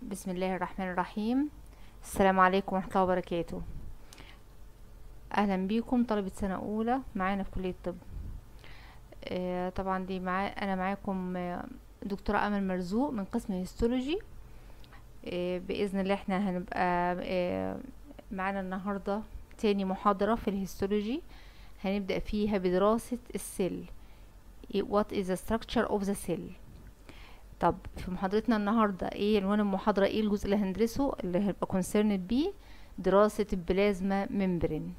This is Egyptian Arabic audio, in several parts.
بسم الله الرحمن الرحيم السلام عليكم ورحمة الله وبركاته أهلا بيكم طلبة سنة أولى معانا في كلية الطب آه، طبعا دي معا أنا معاكم آه، دكتورة أمل مرزوق من قسم الهيستولوجي آه، بإذن الله احنا هنبقى آه، معانا النهاردة تاني محاضرة في الهيستولوجي هنبدأ فيها بدراسة السيل what is the structure of the cell طب في محاضرتنا النهاردة ايه عنوان المحاضرة ايه الجزء اللي هندرسه اللي هيبقى concerned بيه دراسة البلازما ممبرين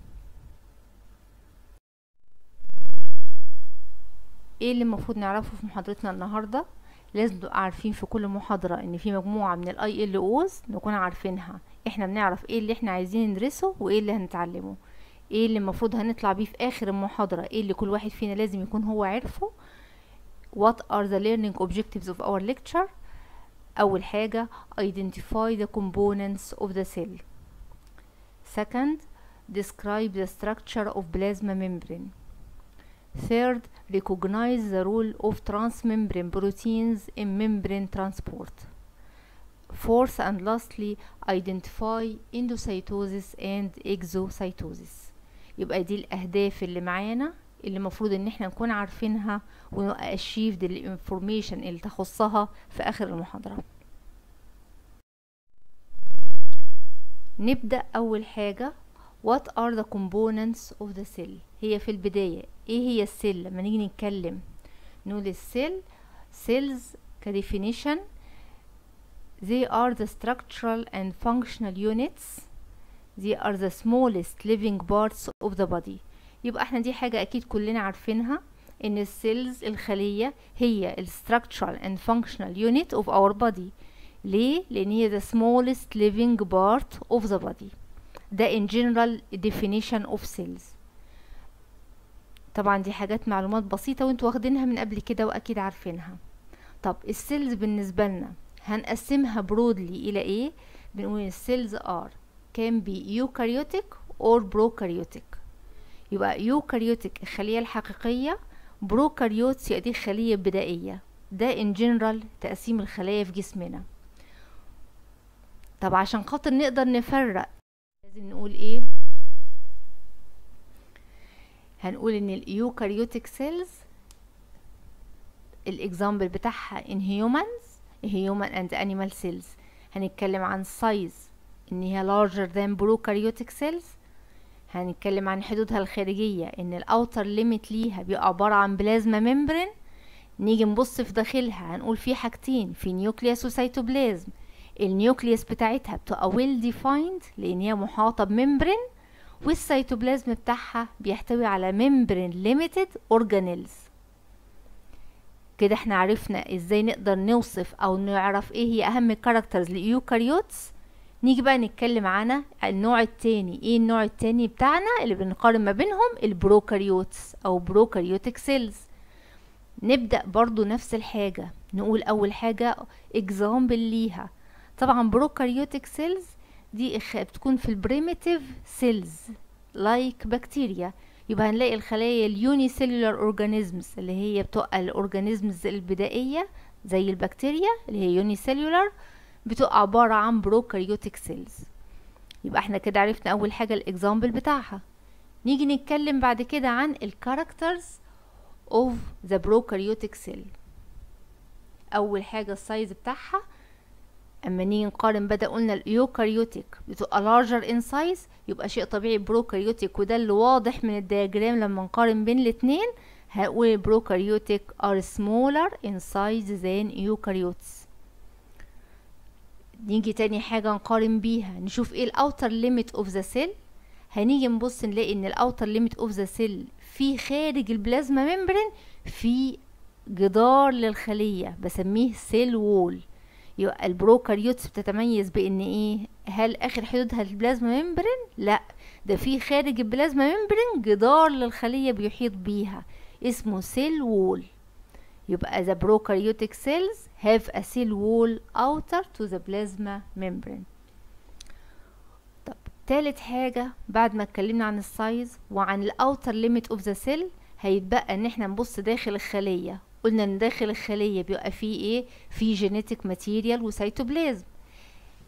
ايه اللي المفروض نعرفه في محاضرتنا النهاردة لازم نبقى عارفين في كل محاضرة ان في مجموعة من الاي ال اوز نكون عارفينها احنا بنعرف ايه اللي احنا عايزين ندرسه وايه اللي هنتعلمه ايه اللي المفروض هنطلع بيه في اخر المحاضرة ايه اللي كل واحد فينا لازم يكون هو عارفه what are the learning objectives of our lecture أول حاجة identify the components of the cell second describe the structure of plasma membrane third recognize the role of transmembrane proteins in membrane transport fourth and lastly identify endocytosis and exocytosis يبقى دي الأهداف اللي معانا اللي المفروض ان احنا نكون عارفينها ونبقى achieved الانفورميشن اللي تخصها في اخر المحاضرة نبدأ اول حاجة what are the components of the cell هي في البداية ايه هي السيل لما نيجي نتكلم نقول السيل cells كديفينيشن they are the structural and functional units they are the smallest living parts of the body يبقى احنا دي حاجة اكيد كلنا عارفينها ان السيلز الخلية هي ال structural and functional unit of our body ليه؟ لان هي the smallest living part of the body ده in general definition of cells طبعا دي حاجات معلومات بسيطة وانتوا واخدينها من قبل كده واكيد عارفينها طب السيلز بالنسبة لنا هنقسمها برودلي الى ايه بنقول السيلز are can be eukaryotic or prokaryotic يبقى يوكاريوتيك الخلية الحقيقية بروكاريوتس يبقى دي خلية بدائية ده ان جنرال تقسيم الخلايا في جسمنا طب عشان خاطر نقدر نفرق لازم نقول ايه هنقول ان اليوكاريوتيك سيلز الاكزامبل بتاعها in humans human and animal cells هنتكلم عن size ان هي larger than prokaryotic cells هنتكلم عن حدودها الخارجية ان الاوتر ليميت ليها بيبقى عبارة عن بلازما ممبرين نيجي نبص في داخلها هنقول في حاجتين في نيوكليوس وسيتوبلازم النيوكليوس بتاعتها بتبقى ويل ديفايند لان هي محاطة بممبرين والسيتوبلازم بتاعها بيحتوي على ممبرين ليميتد اورجانيلز كده احنا عرفنا ازاي نقدر نوصف او نعرف ايه هي اهم الكاركترز لايوكاريوتس نيجي بقى نتكلم عن النوع التاني ايه النوع التاني بتاعنا اللي بنقارن ما بينهم البروكاريوتس او بروكاريوتيك سيلز نبدأ برضو نفس الحاجة نقول اول حاجة اكزامبل ليها طبعا بروكاريوتيك سيلز دي إخ- بتكون في البريميتيف سيلز لايك بكتيريا يبقى هنلاقي الخلايا اليوني سيلولار اورجانيزمز اللي هي بتبقى الاورجانيزمز البدائية زي البكتيريا اللي هي يوني سيلولار بتبقى عبارة عن بروكاريوتيك سيلز يبقى احنا كده عرفنا اول حاجة الاكزامبل بتاعها نيجي نتكلم بعد كده عن الكاركترز اوف ذا بروكاريوتيك سيل اول حاجة السايز بتاعها اما نيجي نقارن بدأ قلنا الايوكاريوتيك بتبقى larger in size يبقى شيء طبيعي بروكاريوتيك وده اللي واضح من الدياجرام لما نقارن بين الاتنين هقول بروكاريوتيك are smaller in size than eukaryotes نيجي تاني حاجة نقارن بيها نشوف ايه الاوتر ليميت اوف ذا سيل هنيجي نبص نلاقي ان الاوتر ليميت اوف ذا سيل في خارج البلازما ممبرين في جدار للخلية بسميه سيل وول يبقى البروكاريوتس بتتميز بان ايه هل اخر حدودها البلازما ممبرين لا ده في خارج البلازما ممبرين جدار للخلية بيحيط بيها اسمه سيل وول يبقى the prokaryotic cells have a cell wall outer to the plasma membrane طب تالت حاجة بعد ما اتكلمنا عن السايز وعن الاوتر ليميت اوف ذا سيل هيتبقى ان احنا نبص داخل الخلية قلنا ان داخل الخلية بيبقى فيه ايه فيه جينيتك ماتيريال وسيتوبلازم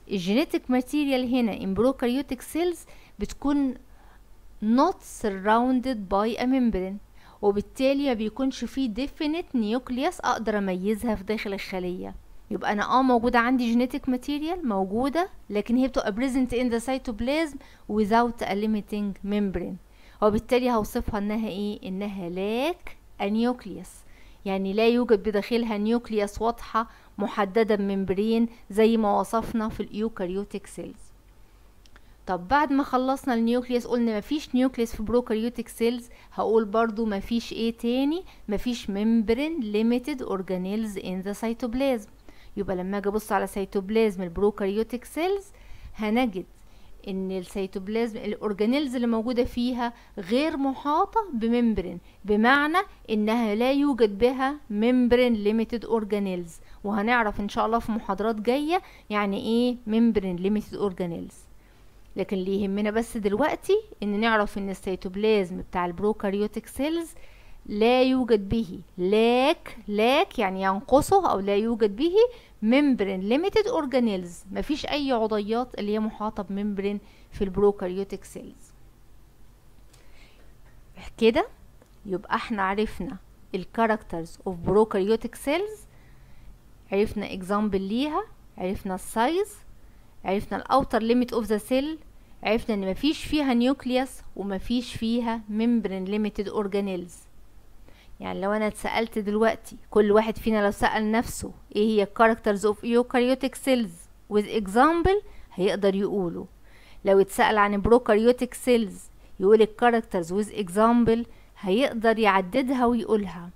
الجينيتك ماتيريال هنا in prokaryotic cells بتكون not surrounded by a membrane وبالتالي ما بيكونش فيه definite nucleus اقدر اميزها في داخل الخلية يبقى انا اه موجودة عندي genetic material موجودة لكن هي بتبقى present in the cytoplasm without a limiting membrane وبالتالي هوصفها انها ايه انها lack a nucleus يعني لا يوجد بداخلها نيوكليوس واضحة محددة بممبرين زي ما وصفنا في اليوكاريوتيك سيلز طب بعد ما خلصنا النيوكليوس قلنا مفيش نيوكليوس في بروكاريوتيك سيلز هقول برضو مفيش ايه تاني مفيش ممبرين ليميتد اورجانيلز ان ذا سيتوبلازم يبقى لما اجي ابص على سيتوبلازم البروكاريوتيك سيلز هنجد ان السيتوبلازم الاورجانيلز اللي موجوده فيها غير محاطه بممبرين بمعنى انها لا يوجد بها ممبرين ليميتد اورجانيلز وهنعرف ان شاء الله في محاضرات جايه يعني ايه ممبرين ليميتد اورجانيلز لكن اللي يهمنا بس دلوقتي ان نعرف ان السيتوبلازم بتاع البروكاريوتيك سيلز لا يوجد به لاك لاك يعني ينقصه او لا يوجد به ممبرين ليميتد اورجانيلز مفيش اي عضيات اللي هي محاطه بممبرين في البروكاريوتيك سيلز كده يبقى احنا عرفنا الكاركترز اوف بروكاريوتيك سيلز عرفنا اكزامبل ليها عرفنا السايز عرفنا الاوتر ليميت اوف ذا سيل عرفنا ان مفيش فيها نيوكليوس ومفيش فيها ممبرين ليميتد اورجانيلز يعني لو انا اتسالت دلوقتي كل واحد فينا لو سال نفسه ايه هي characters of eukaryotic cells with example هيقدر يقوله لو اتسال عن prokaryotic cells يقول الكاركترز with example هيقدر يعددها ويقولها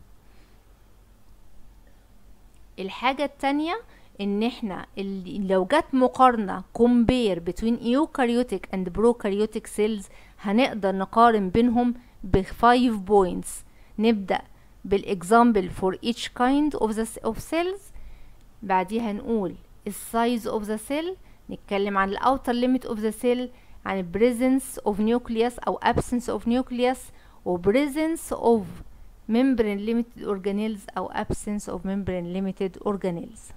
الحاجة التانية ان احنا لو جت مقارنة compare between eukaryotic and prokaryotic cells هنقدر نقارن بينهم ب 5 points نبدأ بالاكزامبل for each kind of the of cells بعديها نقول السايز of the cell نتكلم عن الاوتر limit of the cell عن presence of nucleus او absence of nucleus و presence of membrane limited organelles او absence of membrane limited organelles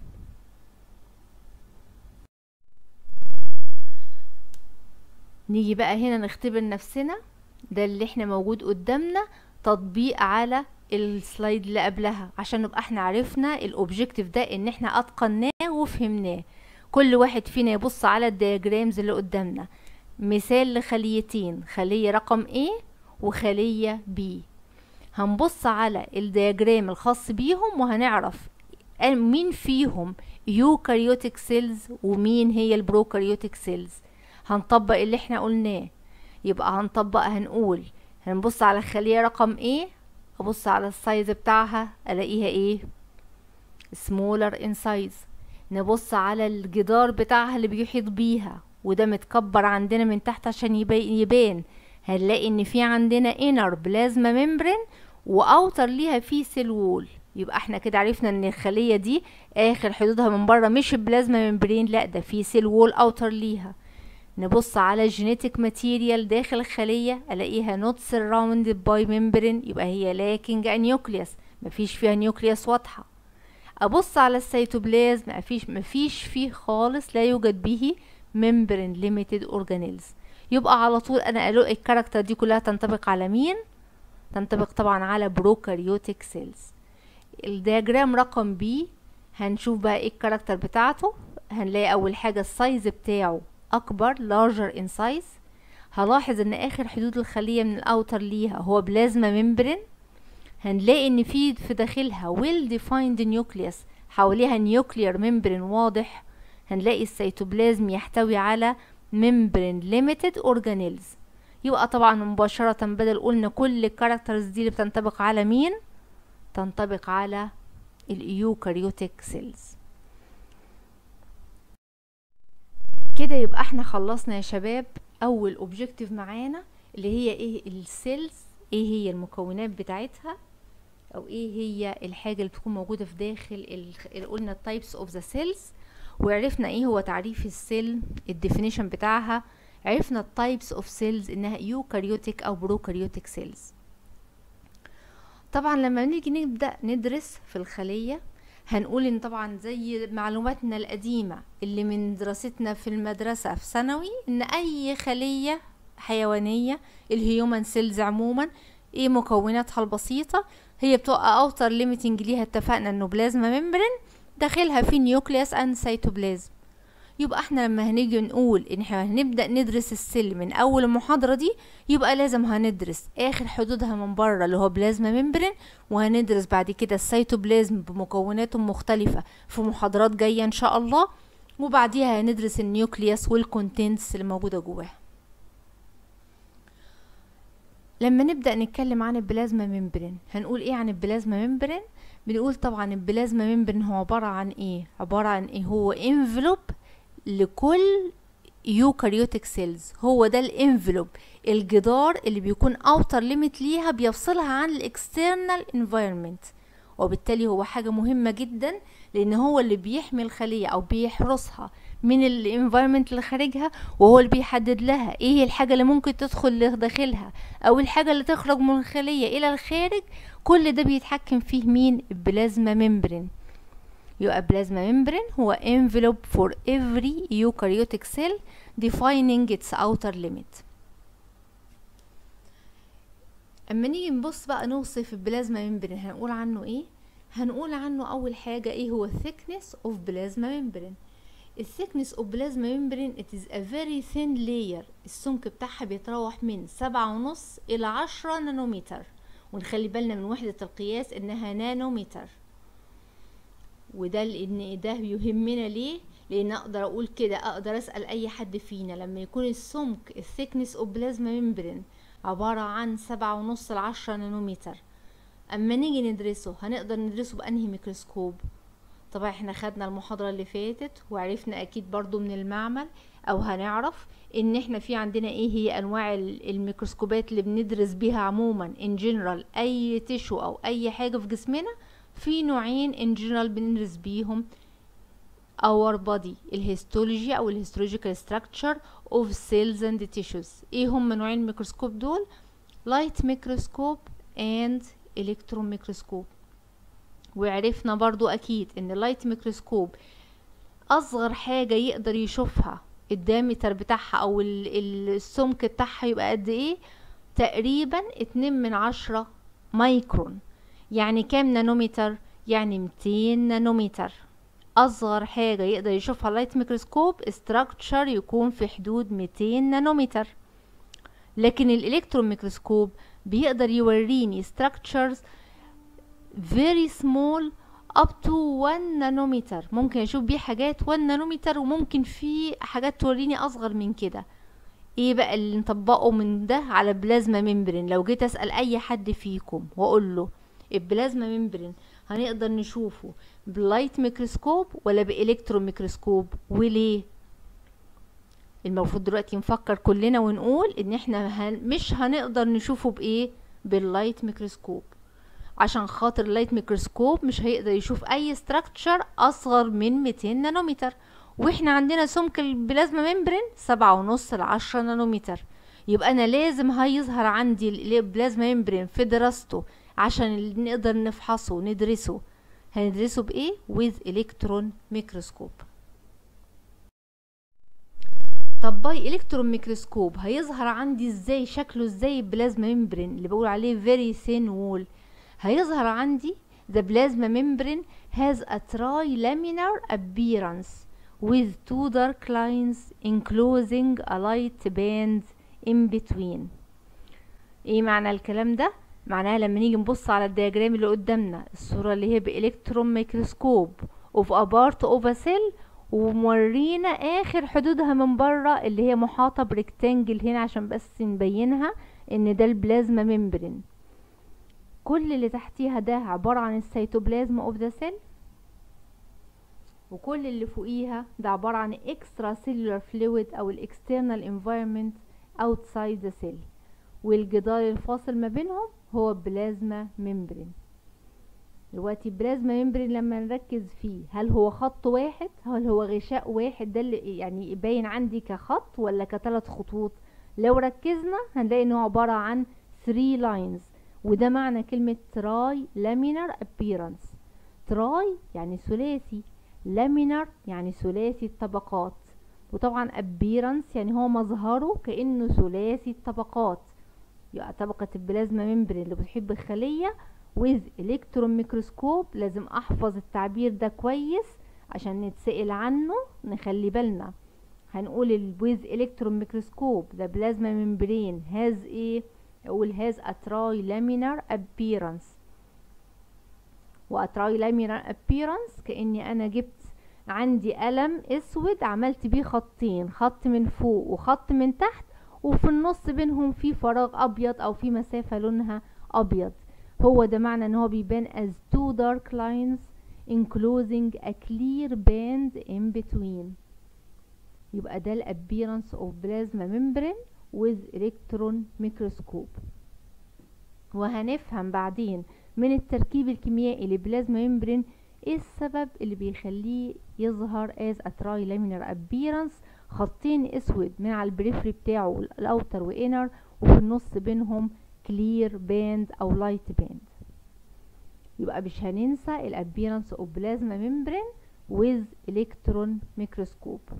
نيجي بقى هنا نختبر نفسنا ده اللي احنا موجود قدامنا تطبيق على السلايد اللي قبلها عشان نبقى احنا عرفنا الاوبجكتيف ده ان احنا اتقناه وفهمناه كل واحد فينا يبص على الدياجرامز اللي قدامنا مثال لخليتين خلية رقم A وخلية B هنبص على الدياجرام الخاص بيهم وهنعرف مين فيهم يوكاريوتيك سيلز ومين هي البروكاريوتيك سيلز هنطبق اللي احنا قلناه يبقى هنطبق هنقول هنبص على الخلية رقم A ابص على السايز بتاعها الاقيها ايه smaller in size نبص على الجدار بتاعها اللي بيحيط بيها وده متكبر عندنا من تحت عشان يبان هنلاقي ان في عندنا inner plasma membrane واوتر ليها في سيل وول يبقى احنا كده عرفنا ان الخلية دي اخر حدودها من بره مش البلازما ممبرين لا ده في سيل وول اوتر ليها نبص على الجينيتك ماتيريال داخل الخلية الاقيها not surrounded by membrane يبقى هي lacking a nucleus مفيش فيها نيوكليوس واضحة ابص على السيتوبلازم مفيش مفيش فيه خالص لا يوجد به membrane limited organelles يبقى على طول انا الاقي الكاركتر دي كلها تنطبق على مين تنطبق طبعا على بروكاريوتيك سيلز الدياجرام رقم بي هنشوف بقى ايه الكاركتر بتاعته هنلاقي اول حاجة السايز بتاعه اكبر larger in size هلاحظ ان اخر حدود الخلية من الاوتر ليها هو بلازما ممبرين هنلاقي ان في في داخلها well defined nucleus حواليها نيوكلير ممبرين واضح هنلاقي السيتوبلازم يحتوي على ممبرين limited organelles يبقى طبعا مباشرة بدل قلنا كل الكاركترز دي اللي بتنطبق على مين تنطبق على الايوكاريوتيك سيلز كده يبقى احنا خلصنا يا شباب اول اوبجكتيف معانا اللي هي ايه السيلز ايه هي المكونات بتاعتها او ايه هي الحاجة اللي بتكون موجودة في داخل اللي قلنا التايبس اوف ذا سيلز وعرفنا ايه هو تعريف السيل الديفينيشن بتاعها عرفنا التايبس اوف سيلز انها يوكاريوتيك او بروكاريوتيك سيلز طبعا لما نيجي نبدأ ندرس في الخلية هنقول ان طبعا زي معلوماتنا القديمة اللي من دراستنا في المدرسة في ثانوي ان اي خلية حيوانية الهيومن سيلز عموما ايه مكوناتها البسيطة هي بتبقى اوتر ليميتنج ليها اتفقنا انه بلازما ممبرين داخلها في نيوكليوس اند سيتوبلازم يبقى احنا لما هنيجي نقول ان احنا هنبدا ندرس السل من اول المحاضره دي يبقى لازم هندرس اخر حدودها من بره اللي هو بلازما ممبرين وهندرس بعد كده السيتوبلازم بمكوناته المختلفه في محاضرات جايه ان شاء الله وبعديها هندرس النيوكليوس والكونتنتس اللي موجوده جواها لما نبدا نتكلم عن البلازما ممبرين هنقول ايه عن البلازما ممبرين بنقول طبعا البلازما ممبرين هو عباره عن ايه عباره عن ايه هو انفلوب لكل يوكاريوتيك سيلز هو ده الانفلوب الجدار اللي بيكون اوتر ليميت ليها بيفصلها عن الاكسترنال انفايرمنت وبالتالي هو حاجه مهمه جدا لان هو اللي بيحمي الخليه او بيحرسها من الانفايرمنت اللي خارجها وهو اللي بيحدد لها ايه الحاجه اللي ممكن تدخل داخلها او الحاجه اللي تخرج من الخليه الى الخارج كل ده بيتحكم فيه مين البلازما ممبرين يبقى بلازما ممبرين هو envelope for every eukaryotic cell defining its outer limit اما نيجي نبص بقى نوصف البلازما ممبرين هنقول عنه ايه هنقول عنه اول حاجه ايه هو thickness of plasma membrane الثيكنس اوف بلازما ممبرين it is a very thin layer السمك بتاعها بيتراوح من سبعة ونص الى عشرة نانومتر ونخلي بالنا من وحدة القياس انها نانومتر وده لان ده يهمنا ليه لان اقدر اقول كده اقدر اسال اي حد فينا لما يكون السمك الثيكنس اوف بلازما ممبرين عبارة عن سبعة ونص لعشرة نانومتر اما نيجي ندرسه هنقدر ندرسه بانهي ميكروسكوب طبعا احنا خدنا المحاضرة اللي فاتت وعرفنا اكيد برضو من المعمل او هنعرف ان احنا في عندنا ايه هي انواع الميكروسكوبات اللي بندرس بيها عموما ان جنرال اي تشو او اي حاجة في جسمنا في نوعين ان جنرال بندرس بيهم our body الهيستولوجي او الهيستولوجيكال structure of cells and tissues ايه هم نوعين الميكروسكوب دول light microscope and electron microscope وعرفنا برضو اكيد ان اللايت ميكروسكوب اصغر حاجة يقدر يشوفها الدامتر بتاعها او السمك بتاعها يبقى قد ايه تقريبا اتنين من عشرة مايكرون يعني كام نانومتر يعني 200 نانومتر اصغر حاجة يقدر يشوفها اللايت ميكروسكوب استراكشر يكون في حدود 200 نانومتر لكن الالكترون ميكروسكوب بيقدر يوريني structures very small up to 1 نانومتر ممكن اشوف بيه حاجات 1 نانومتر وممكن في حاجات توريني اصغر من كده ايه بقى اللي نطبقه من ده على بلازما ممبرين لو جيت اسال اي حد فيكم واقول له البلازما ممبرين هنقدر نشوفه بلايت ميكروسكوب ولا بالكترون ميكروسكوب وليه المفروض دلوقتي نفكر كلنا ونقول ان احنا هن مش هنقدر نشوفه بايه باللايت ميكروسكوب عشان خاطر اللايت ميكروسكوب مش هيقدر يشوف اي ستراكشر اصغر من 200 نانومتر واحنا عندنا سمك البلازما ممبرين سبعة ونص لعشرة نانومتر يبقى انا لازم هيظهر عندي البلازما ممبرين في دراسته عشان نقدر نفحصه وندرسه هندرسه بايه with electron microscope طب باي الكترون ميكروسكوب هيظهر عندي ازاي شكله ازاي البلازما ممبرين اللي بقول عليه very thin wall هيظهر عندي the plasma membrane has a trilaminar appearance with two dark lines enclosing a light band in between ايه معنى الكلام ده معناها لما نيجي نبص على الدياجرام اللي قدامنا الصورة اللي هي بإلكترون ميكروسكوب of a part of a cell ومورينا اخر حدودها من بره اللي هي محاطة بريكتانجل هنا عشان بس نبينها ان ده البلازما ممبرين كل اللي تحتيها ده عبارة عن السيتوبلازم اوف ذا سيل وكل اللي فوقيها ده عبارة عن extra cellular fluid او الاكسترنال environment outside the cell والجدار الفاصل ما بينهم هو بلازما ممبرين دلوقتي بلازما ممبرين لما نركز فيه هل هو خط واحد هل هو غشاء واحد ده اللي يعني باين عندي كخط ولا كثلاث خطوط لو ركزنا هنلاقي انه عبارة عن 3 lines وده معنى كلمة تراي لامينر appearance اتراي يعني ثلاثي لامينر يعني ثلاثي الطبقات وطبعا appearance يعني هو مظهره كأنه ثلاثي الطبقات يبقى طبقة البلازما ممبرين اللي بتحيط بالخلية with electron microscope لازم احفظ التعبير ده كويس عشان نتسأل عنه نخلي بالنا هنقول ال with electron microscope the plasma membrane has ايه اقول has a trilaminar appearance و trilaminar appearance كأني انا جبت عندي قلم اسود عملت بيه خطين خط من فوق وخط من تحت وفي النص بينهم في فراغ ابيض او في مسافة لونها ابيض هو ده معنى ان هو بيبان as two dark lines enclosing a clear band in between يبقى ده ال appearance of plasma membrane with electron microscope وهنفهم بعدين من التركيب الكيميائي لبلازما ممبرين ايه السبب اللي بيخليه يظهر as a trilaminar appearance خطين اسود من على البريفري بتاعه الاوتر وانر وفي النص بينهم كلير باند او لايت باند يبقى مش هننسى الابيرنس اوف بلازما ممبرين with electron microscope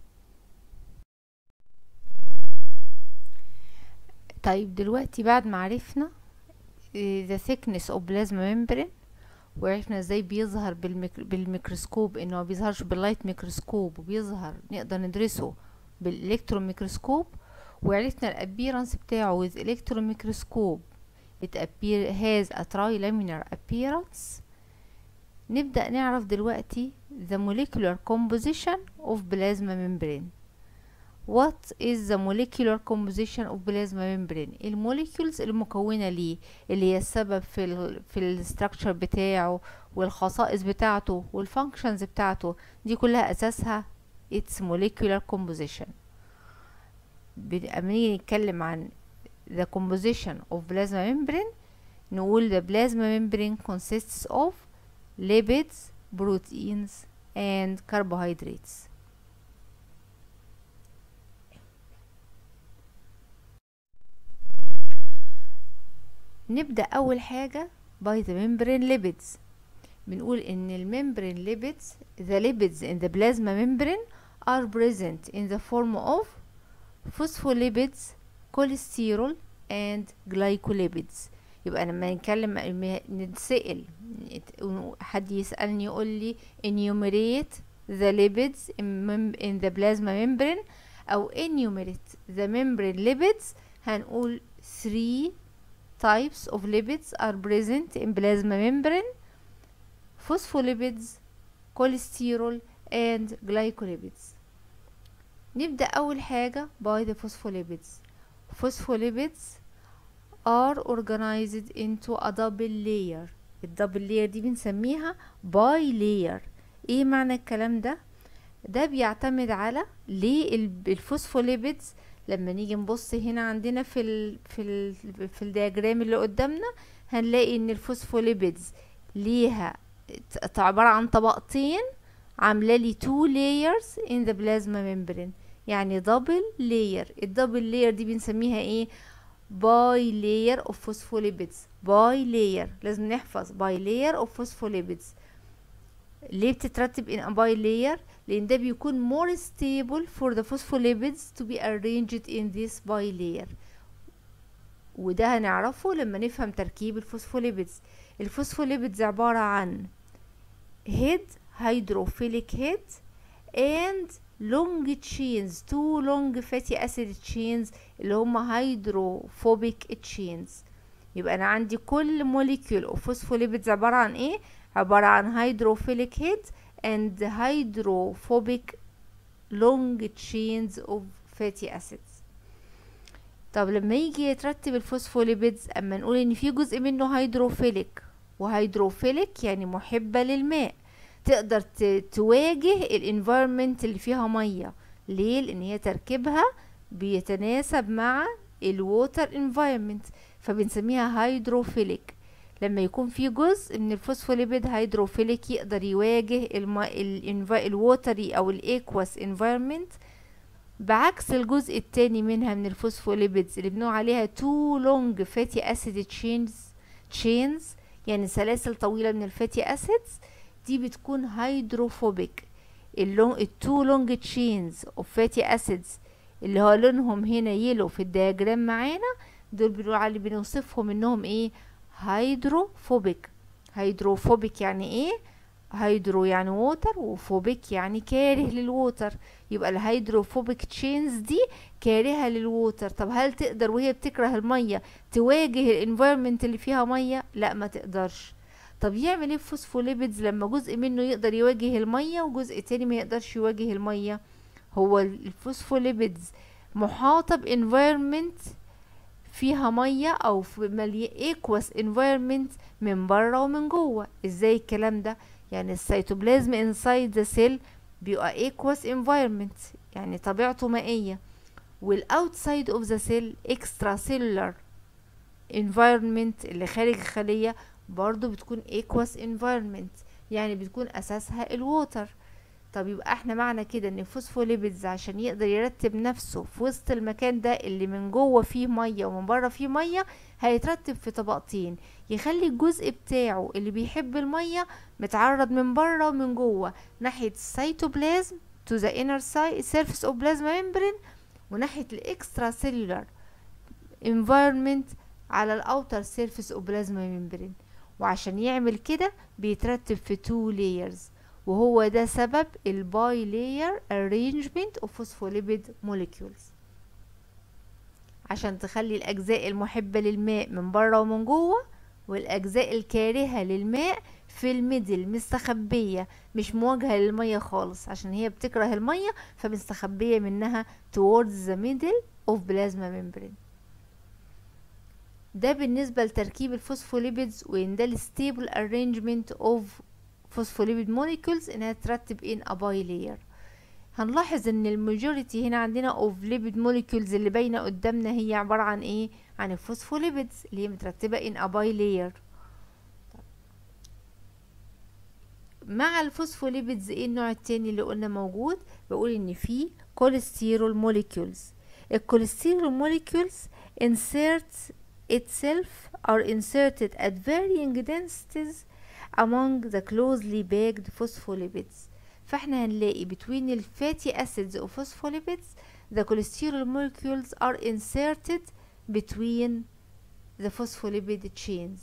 طيب دلوقتي بعد ما عرفنا the thickness of plasma membrane وعرفنا ازاي بيظهر بالميك... بالميكروسكوب انه ما بيظهرش باللايت ميكروسكوب وبيظهر نقدر ندرسه بالالكترون ميكروسكوب وعرفنا الابيرنس بتاعه with electron microscope it appear has a trilaminar appearance نبدأ نعرف دلوقتي the molecular composition of plasma membrane what is the molecular composition of plasma membrane الموليكولز المكونة ليه اللي هي السبب في ال في الستراكشر بتاعه والخصائص بتاعته والفانكشنز بتاعته دي كلها اساسها its molecular composition اما نيجي نتكلم عن the composition of plasma membrane نقول the plasma membrane consists of lipids proteins and carbohydrates نبدأ أول حاجة by the membrane lipids بنقول إن الممبرين lipids the lipids in the plasma membrane are present in the form of phospholipids cholesterol and glycolipids يبقى لما نتكلم نتسأل حد يسألني يقول لي enumerate the lipids in, in the plasma membrane أو enumerate the membrane lipids هنقول 3 types of lipids are present in plasma membrane phospholipids cholesterol and glycolipids نبدأ أول حاجة by the phospholipids phospholipids are organized into a double layer الدبل layer دي بنسميها باي layer ايه معنى الكلام ده ده بيعتمد على ليه الفوسفوليبيدز لما نيجي نبص هنا عندنا في ال في ال في الدياجرام اللي قدامنا هنلاقي ان الفوسفوليبيدز ليها عبارة عن طبقتين عاملة لي two layers in the plasma membrane يعني دبل لاير الدبل لاير دي بنسميها ايه باي لاير اوف فوسفوليبيدز باي لاير لازم نحفظ باي لاير اوف فوسفوليبيدز ليه بتترتب in a باي لاير لان ده بيكون more stable for the phospholipids to be arranged in this bilayer وده هنعرفه لما نفهم تركيب الفوسفوليبيدز الفوسفوليبيدز عبارة عن head hydrophilic head and long chains two long fatty acid chains اللي هما hydrophobic chains يبقى انا عندي كل molecule of phospholipids عبارة عن ايه عبارة عن hydrophilic head and hydrophobic long chains of fatty acids طب لما يجي يترتب الفوسفوليبيدز اما نقول ان في جزء منه هيدروفيليك وهيدروفيليك يعني محبة للماء تقدر تواجه الانفايرمنت اللي فيها ميه ليه لان هي تركيبها بيتناسب مع الووتر انفايرمنت فبنسميها هيدروفيليك لما يكون في جزء من الفوسفوليبيد هيدروفيليك يقدر يواجه الووتري او الايكواس انفايرمنت بعكس الجزء التاني منها من الفوسفوليبيدز اللي بنقول عليها تو لونج فاتي اسيد تشينز تشينز يعني سلاسل طويله من الفاتي اسيدز دي بتكون هيدروفوبيك التو لونج تشينز اوف فاتي اسيدز اللي هو لونهم هنا يلو في الدياجرام معانا دول بنقول على بنوصفهم انهم ايه هيدروفوبيك هيدروفوبيك يعني ايه هيدرو يعني ووتر وفوبيك يعني كاره للووتر يبقى الهيدروفوبيك تشينز دي كارهة للووتر طب هل تقدر وهي بتكره المية تواجه الانفيرمنت اللي فيها مية لا ما تقدرش طب يعمل ايه الفوسفوليبيدز لما جزء منه يقدر يواجه المية وجزء تاني ما يقدرش يواجه المية هو الفوسفوليبيدز محاطة بانفيرمنت فيها مية او في ملي ايكوس انفيرمنت من بره ومن جوه ازاي الكلام ده يعني السيتوبلازم انسايد ذا سيل بيبقى ايكوس انفيرمنت يعني طبيعته مائية والاوتسايد اوف ذا سيل اكسترا سيلولار انفيرمنت اللي خارج الخلية برضو بتكون ايكوس انفيرمنت يعني بتكون اساسها الووتر طب يبقى احنا معنى كده ان الفوسفوليبيدز عشان يقدر يرتب نفسه في وسط المكان ده اللي من جوه فيه ميه ومن بره فيه ميه هيترتب في طبقتين يخلي الجزء بتاعه اللي بيحب الميه متعرض من بره ومن جوه ناحيه السيتوبلازم to the inner surface of plasma membrane وناحيه الاكسترا سيلولار environment على الاوتر سيرفيس اوف بلازما ممبرين وعشان يعمل كده بيترتب في تو layers وهو ده سبب الباي لاير arrangement of phospholipid molecules عشان تخلي الأجزاء المحبة للماء من بره ومن جوه والأجزاء الكارهة للماء في الميدل مستخبية مش مواجهة للمية خالص عشان هي بتكره المية فمستخبية منها towards the middle of plasma membrane ده بالنسبة لتركيب الفوسفوليبيدز وإن ده الستيبل arrangement of phospholipid molecules إنها ترتب in a bilayer هنلاحظ ان الماجوريتي هنا عندنا اوف ليبيد موليكيولز اللي باينه قدامنا هي عباره عن ايه عن الفوسفوليبيدز اللي هي مترتبه ان ا باي لاير مع الفوسفوليبيدز ايه النوع التاني اللي قلنا موجود بقول ان في كوليسترول موليكيولز الكوليسترول موليكيولز insert itself are inserted at varying densities among the closely packed phospholipids فاحنا هنلاقي between the fatty acids of phospholipids the cholesterol molecules are inserted between the phospholipid chains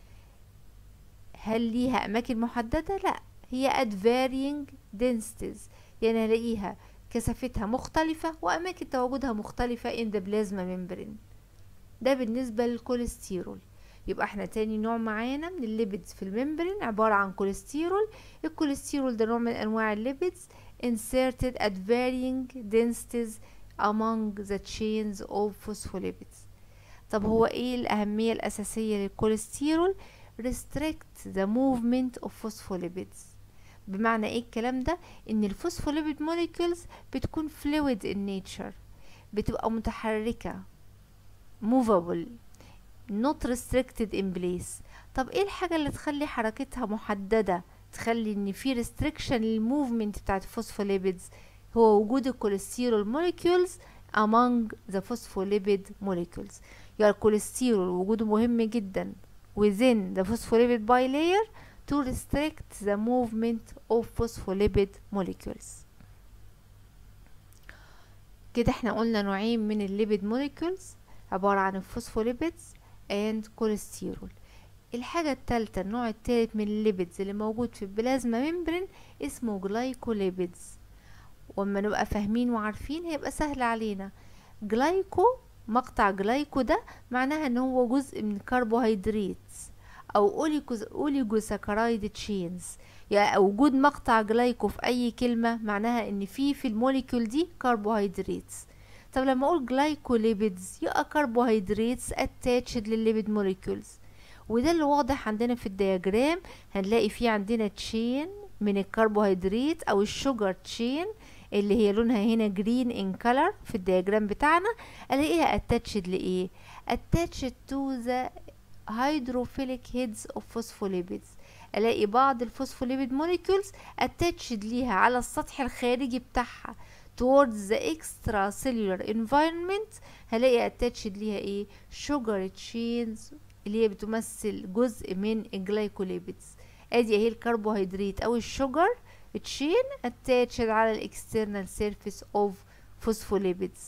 هل ليها أماكن محددة؟ لا هي at varying densities يعني هلاقيها كثافتها مختلفة وأماكن تواجدها مختلفة in the plasma membrane ده بالنسبة للكوليسترول يبقى احنا تاني نوع معانا من الليبيدز في الممبرين عبارة عن كوليسترول الكوليسترول ده نوع من انواع الليبيدز inserted at varying densities among the chains of phospholipids طب هو ايه الأهمية الأساسية للكوليسترول restrict the movement of phospholipids بمعنى ايه الكلام ده ان الفوسفوليبيد molecules بتكون fluid in nature بتبقى متحركة movable not restricted in place طب ايه الحاجة اللي تخلي حركتها محددة تخلي ان في restriction للموفمنت بتاعت الفوسفوليبيدز هو وجود الكوليسترول molecules among the phospholipid molecules يعني الكوليسترول وجوده مهم جدا within the phospholipid bilayer to restrict the movement of phospholipid molecules كده احنا قلنا نوعين من الليبيد molecules عبارة عن الفوسفوليبيدز and cholesterol الحاجة التالتة النوع التالت من الليبيدز اللي موجود في البلازما ممبرين اسمه جلايكوليبيدز وما نبقى فاهمين وعارفين هيبقى سهل علينا جلايكو مقطع جلايكو ده معناها ان هو جزء من كربوهيدرات او اوليجوساكرايد تشينز يعني وجود مقطع جلايكو في اي كلمة معناها ان في في الموليكول دي كربوهيدرات طب لما اقول جلايكوليبيدز يبقى كربوهيدراتس اتاتشد للليبيد موليكولز وده اللي واضح عندنا في الدياجرام هنلاقي فيه عندنا تشين من الكربوهيدرات او الشوجر تشين اللي هي لونها هنا جرين ان كلر في الدياجرام بتاعنا الاقيها اتاتشد لايه اتاتشد تو ذا هيدروفيليك هيدز اوف فوسفوليبيدز الاقي بعض الفوسفوليبيد موليكولز اتاتشد ليها على السطح الخارجي بتاعها towards the extracellular environment هلاقي attached ليها ايه sugar chains اللي هي بتمثل جزء من الجلايكوليبيدز ادي اهي الكربوهيدرات او الشجر تشين اتاتشد على الاكسترنال سيرفيس اوف فوسفوليبيدز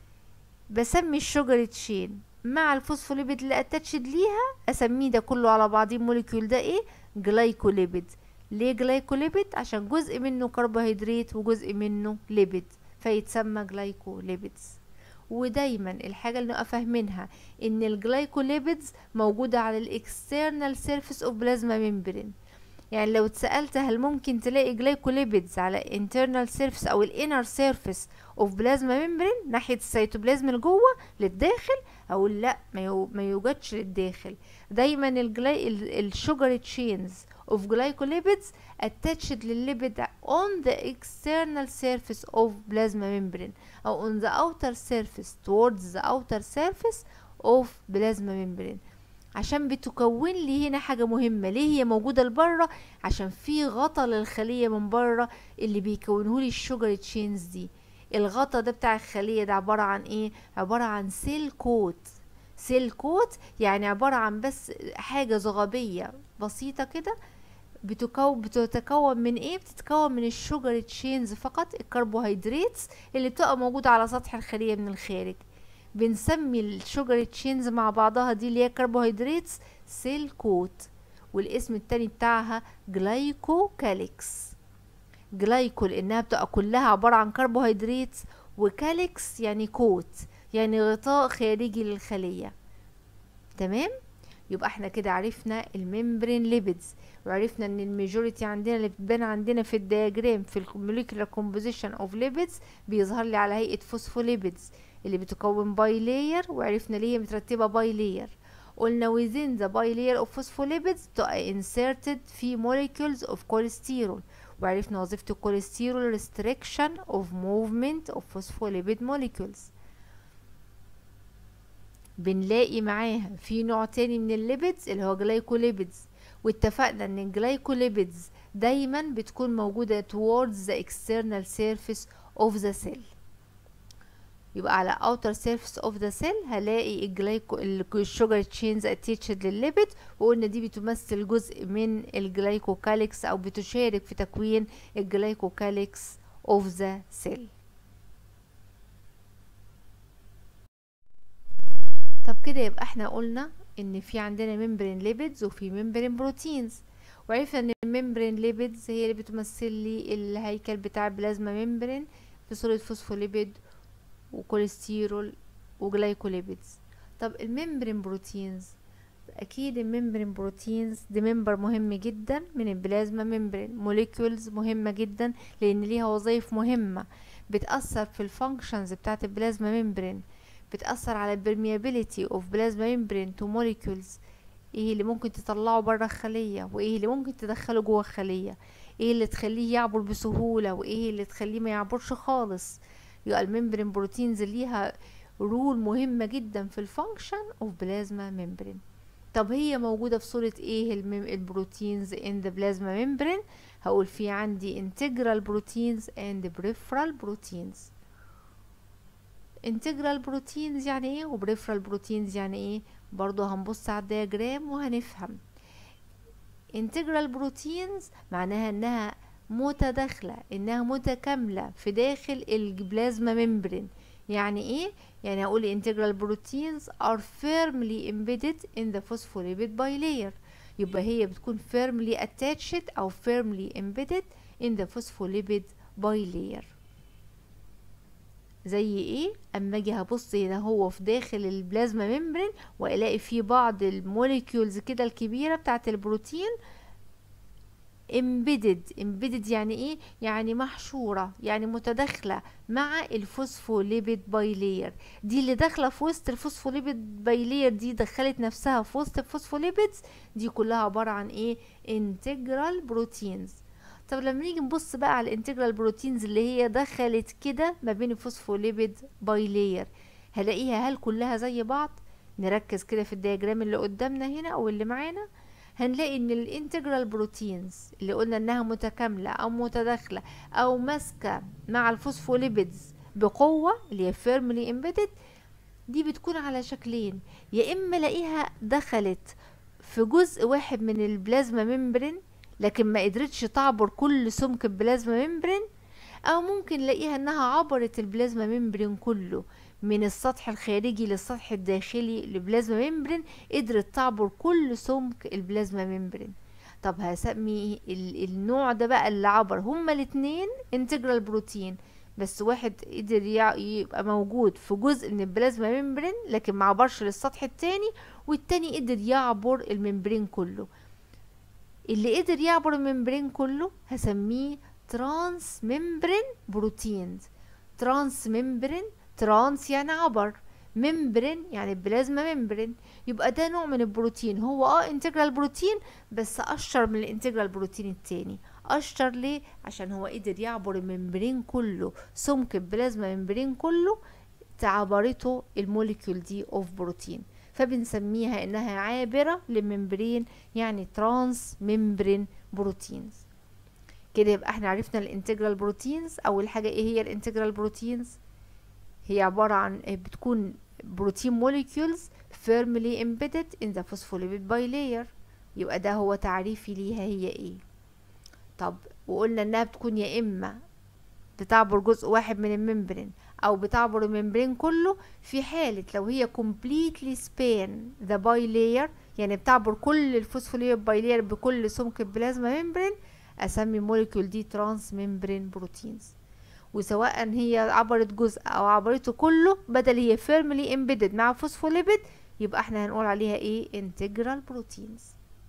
بسمي الشجر تشين مع الفوسفوليبيد اللي اتاتشد ليها اسميه ده كله على بعضيه موليكيول ده ايه جلايكوليبيد ليه جلايكوليبيد عشان جزء منه كربوهيدرات وجزء منه ليبيد فيتسمى جلايكوليبيدز ودايما الحاجة اللي نبقى فاهمينها ان الجلايكوليبيدز موجودة على الاكسترنال سيرفيس اوف بلازما ميمبرين يعني لو اتسألت هل ممكن تلاقي جلايكوليبيدز على internal surface او الانر surface اوف بلازما ميمبرين ناحية السيتوبلازم لجوه للداخل او لا ما يوجدش للداخل دايما الجلاي الشوجر تشينز of glycolipids attached للليبيد on the external surface of plasma membrane أو on the outer surface towards the outer surface of plasma membrane عشان بتكون لي هنا حاجة مهمة ليه هي موجودة لبره عشان في غطا للخلية من بره اللي بيكونه لي الشوجر تشينز دي الغطا ده بتاع الخلية ده عبارة عن ايه عبارة عن سيل كوت سيل كوت يعني عبارة عن بس حاجة زغبية بسيطة كده بتكون بتتكون من ايه بتتكون من الشوجر تشينز فقط الكربوهيدرات اللي بتبقى موجودة على سطح الخلية من الخارج بنسمي الشوجر تشينز مع بعضها دي اللي هي كربوهيدرات سيل كوت والاسم التاني بتاعها جلايكوكاليكس جلايكو لانها بتبقى كلها عبارة عن كربوهيدرات وكاليكس يعني كوت يعني غطاء خارجي للخلية تمام يبقى احنا كده عرفنا الممبرين ليبيدز وعرفنا ان الميجوريتي عندنا اللي بتبان عندنا في الدياجرام في الموليكولار كومبوزيشن اوف ليبيدز بيظهر لي على هيئه فوسفوليبيدز اللي بتكون باي لاير وعرفنا ليه هي مترتبه باي لاير قلنا within the bilayer of phospholipids تبقى inserted في molecules of cholesterol وعرفنا وظيفة الكوليسترول restriction of movement of phospholipid molecules بنلاقي معاها في نوع تاني من الليبيدز اللي هو جلايكوليبيدز واتفقنا ان الجلايكوليبيدز دايما بتكون موجودة towards the external surface of the cell يبقى على outer surface of the cell هلاقي الجلايكو الشوجر تشينز attached للليبيد وقلنا دي بتمثل جزء من الجلايكوكاليكس او بتشارك في تكوين الجلايكوكاليكس of the cell طب كده يبقى احنا قلنا ان في عندنا ممبرين ليبيدز وفي ممبرين بروتينز وعرفنا ان الممبرين ليبيدز هي اللي بتمثل لي الهيكل بتاع البلازما ممبرين في صورة فوسفوليبيد وكوليسترول وجلايكوليبيدز طب الممبرين بروتينز اكيد الممبرين بروتينز دي ممبر مهم جدا من البلازما ممبرين موليكيولز مهمة جدا لان ليها وظائف مهمة بتأثر في الفانكشنز بتاعت البلازما ممبرين بتأثر على البرميابيليتي اوف بلازما ممبرين تو موليكيولز ايه اللي ممكن تطلعه بره الخلية وايه اللي ممكن تدخله جوه الخلية ايه اللي تخليه يعبر بسهولة وايه اللي تخليه ما يعبرش خالص يبقى الممبرين بروتينز ليها رول مهمة جدا في الفانكشن اوف بلازما ممبرين طب هي موجودة في صورة ايه البروتينز in the plasma membrane هقول في عندي integral proteins and peripheral proteins integral proteins يعني ايه و peripheral proteins يعني ايه برضو هنبص على الدياجرام وهنفهم integral proteins معناها انها متداخلة انها متكاملة في داخل البلازما ممبرين يعني ايه يعني اقول integral proteins are firmly embedded in the phospholipid bilayer يبقى هي بتكون firmly attached او firmly embedded in the phospholipid bilayer زي ايه اما اجي هبص هنا هو في داخل البلازما ممبرين والاقي فيه بعض الموليكيولز كده الكبيره بتاعه البروتين embedded embedded يعني ايه يعني محشورة يعني متداخلة مع الفوسفوليبيد بايلير دي اللي داخلة في وسط الفوسفوليبيد بايلير دي دخلت نفسها في وسط الفوسفوليبيدز دي كلها عبارة عن ايه انتجرال بروتينز طب لما نيجي نبص بقى على الانتجرال بروتينز اللي هي دخلت كده ما بين الفوسفوليبيد بايلير هلاقيها هل كلها زي بعض نركز كده في الدياجرام اللي قدامنا هنا او اللي معانا هنلاقي ان الانتجرال بروتينز اللي قلنا انها متكاملة او متداخلة او ماسكة مع الفوسفوليبيدز بقوة اللي هي فيرملي امبيدد دي بتكون على شكلين يا اما الاقيها دخلت في جزء واحد من البلازما ممبرين لكن ما قدرتش تعبر كل سمك البلازما ممبرين او ممكن نلاقيها انها عبرت البلازما ممبرين كله من السطح الخارجي للسطح الداخلي للبلازما ممبرين قدرت تعبر كل سمك البلازما ممبرين طب هسمي النوع ده بقى اللي عبر هما الاتنين انتجرال بروتين بس واحد قدر يبقى موجود في جزء من البلازما ممبرين لكن ما عبرش للسطح التاني والتاني قدر يعبر الممبرين كله اللي قدر يعبر الممبرين كله هسميه ترانس ممبرين بروتينز ترانس ممبرين ترانس يعني عبر ممبرين يعني بلازما ممبرين يبقى ده نوع من البروتين هو اه انتجرال بروتين بس اشطر من الانتجرال بروتين التاني اشطر ليه عشان هو قدر يعبر الممبرين كله سمك البلازما ممبرين كله تعبرته الموليكيول دي اوف بروتين فبنسميها انها عابرة للممبرين يعني ترانس ممبرين بروتينز كده يبقى احنا عرفنا الانتجرال بروتينز اول حاجة ايه هي الانتجرال بروتينز هي عبارة عن بتكون بروتين موليكيولز firmly embedded in the phospholipid bilayer يبقى ده هو تعريفي ليها هي ايه طب وقلنا انها بتكون يا اما بتعبر جزء واحد من الممبرين او بتعبر الممبرين كله في حالة لو هي completely span the bilayer يعني بتعبر كل الفوسفوليبيد بايلير بكل سمك البلازما ممبرين اسمي موليكيول دي ترانس ممبرين بروتينز وسواء هي عبرت جزء او عبرته كله بدل هي فيرملي امبيدد مع فوسفوليبيد يبقى احنا هنقول عليها ايه انتجرال بروتينز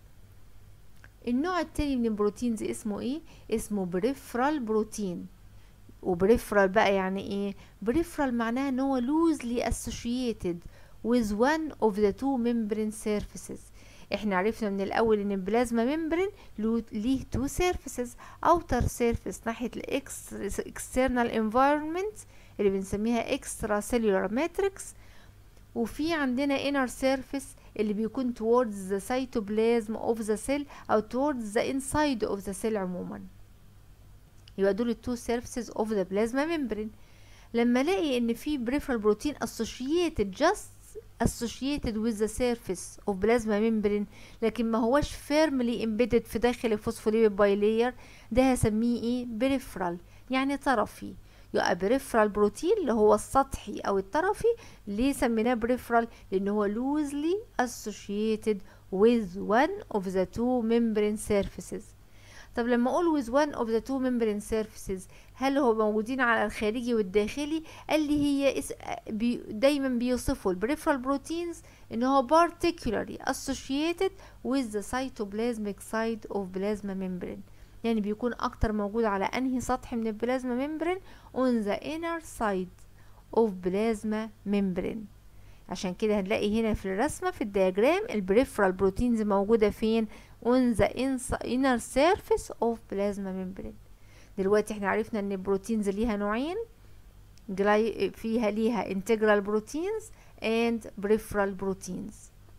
النوع التاني من البروتينز اسمه ايه اسمه بريفرال بروتين وبريفرال بقى يعني ايه بريفرال معناها ان هو loosely associated with one of the two membrane surfaces احنا عرفنا من الاول ان البلازما ممبرين ليه تو سيرفيسز اوتر سيرفيس ناحيه الاكسترنال انفايرمنت اللي بنسميها اكسترا سيلولار ماتريكس وفي عندنا inner surface اللي بيكون towards the cytoplasm of the cell او towards the inside of the cell عموما يبقى دول التو surfaces of the plasma membrane لما الاقي ان في peripheral protein associated just associated with the surface of plasma membrane لكن ما هوش firmly embedded في داخل الفوسفوليبيد بايلير ده هسميه ايه peripheral يعني طرفي يبقى بريفرال بروتين اللي هو السطحي او الطرفي ليه سميناه بريفرال لان هو loosely associated with one of the two membrane surfaces طب لما اقول with one of the two membrane surfaces هل هو موجودين على الخارجي والداخلي قال لي هي اس... بي... دايما بيوصفوا البريفرال بروتينز ان هو particularly associated with the cytoplasmic side of plasma membrane يعني بيكون اكتر موجود على انهي سطح من البلازما ممبرين on the inner side of plasma membrane عشان كده هنلاقي هنا في الرسمة في الدياجرام البريفرال بروتينز موجودة فين on the inner surface of plasma membrane دلوقتي احنا عرفنا ان البروتينز ليها نوعين فيها ليها integral proteins and peripheral proteins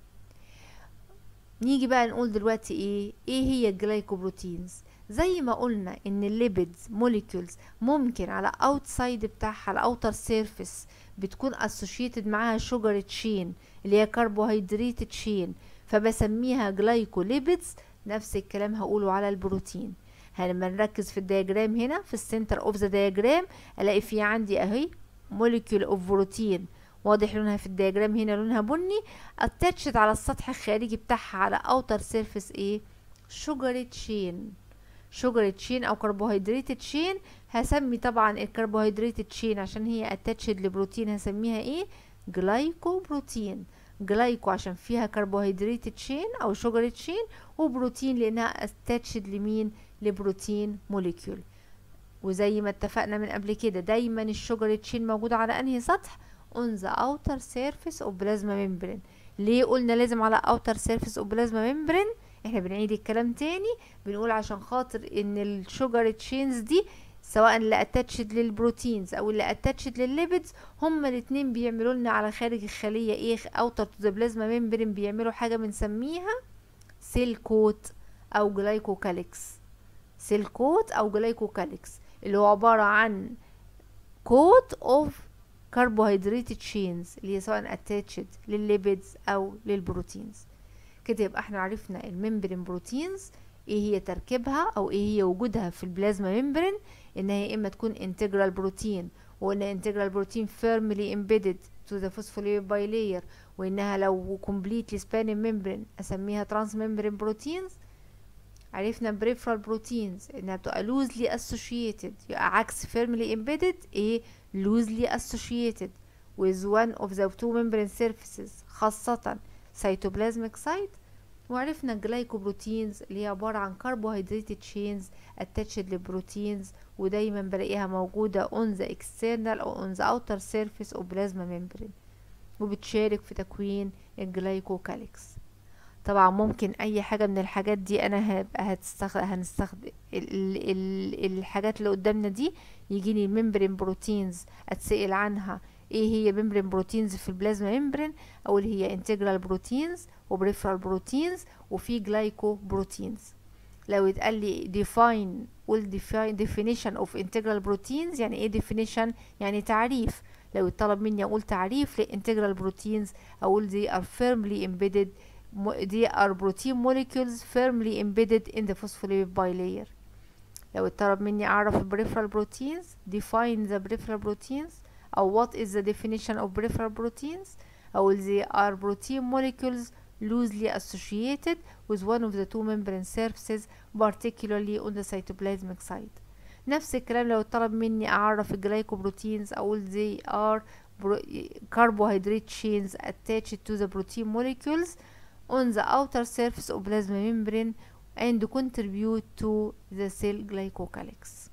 نيجي بقى نقول دلوقتي ايه ايه هي الجلايكوبروتينز زي ما قلنا ان الليبيدز موليكيولز ممكن على اوتسايد بتاعها على اوتر سيرفيس بتكون اسوشيتد معاها شوجر تشين اللي هي كربوهيدرات تشين فبسميها جلايكوليبيدز نفس الكلام هقوله على البروتين لما نركز في الدياجرام هنا في السنتر اوف ذا دياجرام الاقي في عندي اهي موليكيول اوف بروتين واضح لونها في الدياجرام هنا لونها بني اتاتشت على السطح الخارجي بتاعها على اوتر سيرفيس ايه شوجر تشين شوجر تشين او كربوهيدرات تشين هسمي طبعا الكربوهيدرات تشين عشان هي اتاتشد لبروتين هسميها ايه جلايكو بروتين جلايكو عشان فيها كربوهيدرات تشين او شوجر تشين وبروتين لانها اتاتشد لمين لبروتين موليكيول وزي ما اتفقنا من قبل كده دايما الشوجر تشين موجودة على انهي سطح on the outer surface of plasma membrane ليه قلنا لازم على outer surface of plasma membrane احنا بنعيد الكلام تاني بنقول عشان خاطر ان الشوجر تشينز دي سواء اللي اتاتشد للبروتينز او اللي اتاتشد للليبيدز هما الاتنين بيعملوا لنا على خارج الخليه ايه اوتر تو ذا بلازما ممبرين بيعملوا حاجه بنسميها سيل كوت او جلايكوكاليكس سيل كوت او جلايكوكاليكس اللي هو عباره عن كوت اوف كربوهيدرات تشينز اللي هي سواء اتاتشد للليبيدز او للبروتينز كده يبقى احنا عرفنا الممبرين بروتينز ايه هي تركيبها او ايه هي وجودها في البلازما ممبرين انها يا اما تكون انتجرال بروتين وقلنا انتجرال بروتين firmly embedded to the phospholipid bilayer وانها لو completely spanning membrane اسميها trans membrane proteins عرفنا peripheral proteins انها بتبقى loosely associated يبقى عكس firmly embedded ايه loosely associated with one of the two membrane surfaces خاصة cytoplasmic site وعرفنا الجلايكوبروتينز اللي هي عبارة عن carbohydrate chains attached لبروتينز ودايما بلاقيها موجودة on the external أو on the outer surface of plasma membrane وبتشارك في تكوين الجلايكوكاليكس طبعا ممكن اي حاجة من الحاجات دي انا هبقى هتستخدم هنستخدم ال ال الحاجات اللي قدامنا دي يجيني الممبرين بروتينز اتسأل عنها ايه هي ممبرين بروتينز في البلازما ممبرين او اللي هي انتجرال بروتينز وبريفرال بروتينز وفي جلايكو بروتينز لو اتقال لي define قول define definition of integral proteins يعني ايه definition يعني تعريف لو اتطلب مني اقول تعريف للانتجرال بروتينز اقول they are firmly embedded they are protein molecules firmly embedded in the phospholipid bilayer لو اتطلب مني اعرف البريفرال بروتينز define the peripheral proteins او what is the definition of peripheral proteins او they are protein molecules loosely associated with one of the two membrane surfaces particularly on the cytoplasmic site نفس الكلام لو طلب مني اعرف الجلايكوبروتينز اقول they are carbohydrate chains attached to the protein molecules on the outer surface of plasma membrane and contribute to the cell glycocalyx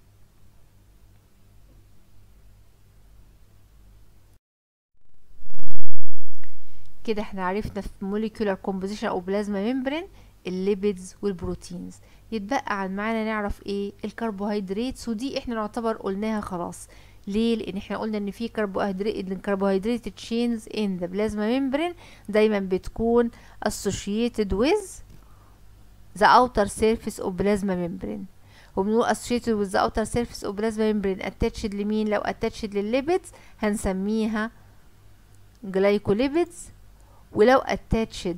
كده احنا عرفنا في molecular composition او plasma membrane الليبيدز والبروتينز يتبقى عن معانا نعرف ايه الكربوهيدرات ودي احنا نعتبر قلناها خلاص ليه لان احنا قلنا ان في كربوهيدرات الكربوهيدرات تشينز ان ذا بلازما ممبرين دايما بتكون associated with the outer surface of plasma membrane وبنقول associated with the outer surface of plasma membrane attached لمين لو attached للليبيدز هنسميها glycolipids ولو attached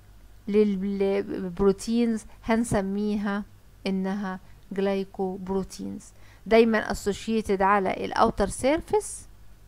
للبروتينز هنسميها انها جلايكوبروتينز دايما associated على الاوتر سيرفيس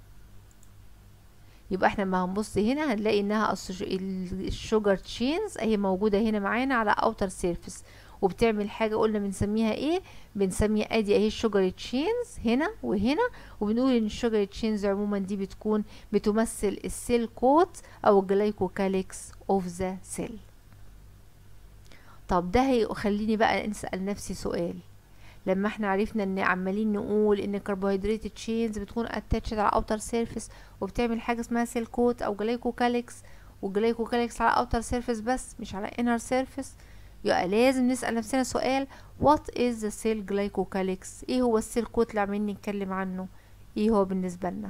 يبقى احنا لما هنبص هنا هنلاقي انها الشوجر تشينز هي موجوده هنا معانا على اوتر سيرفيس وبتعمل حاجه قلنا بنسميها ايه بنسميها ادي اهي الشوجر تشينز هنا وهنا وبنقول ان الشوجر تشينز عموما دي بتكون بتمثل السيل كوت او الجلايكوكاليكس اوف ذا سيل طب ده هيخليني بقى نسأل نفسي سؤال لما احنا عرفنا ان عمالين نقول ان الكربوهيدرات تشينز بتكون اتاتشد على اوتر سيرفيس وبتعمل حاجه اسمها سيل كوت او جلايكوكاليكس والجلايكوكاليكس على اوتر سيرفيس بس مش على انر سيرفيس يبقى لازم نسأل نفسنا سؤال what is the cell glycocalyx ايه هو السيل كوت اللي عمالين نتكلم عنه ايه هو بالنسبه لنا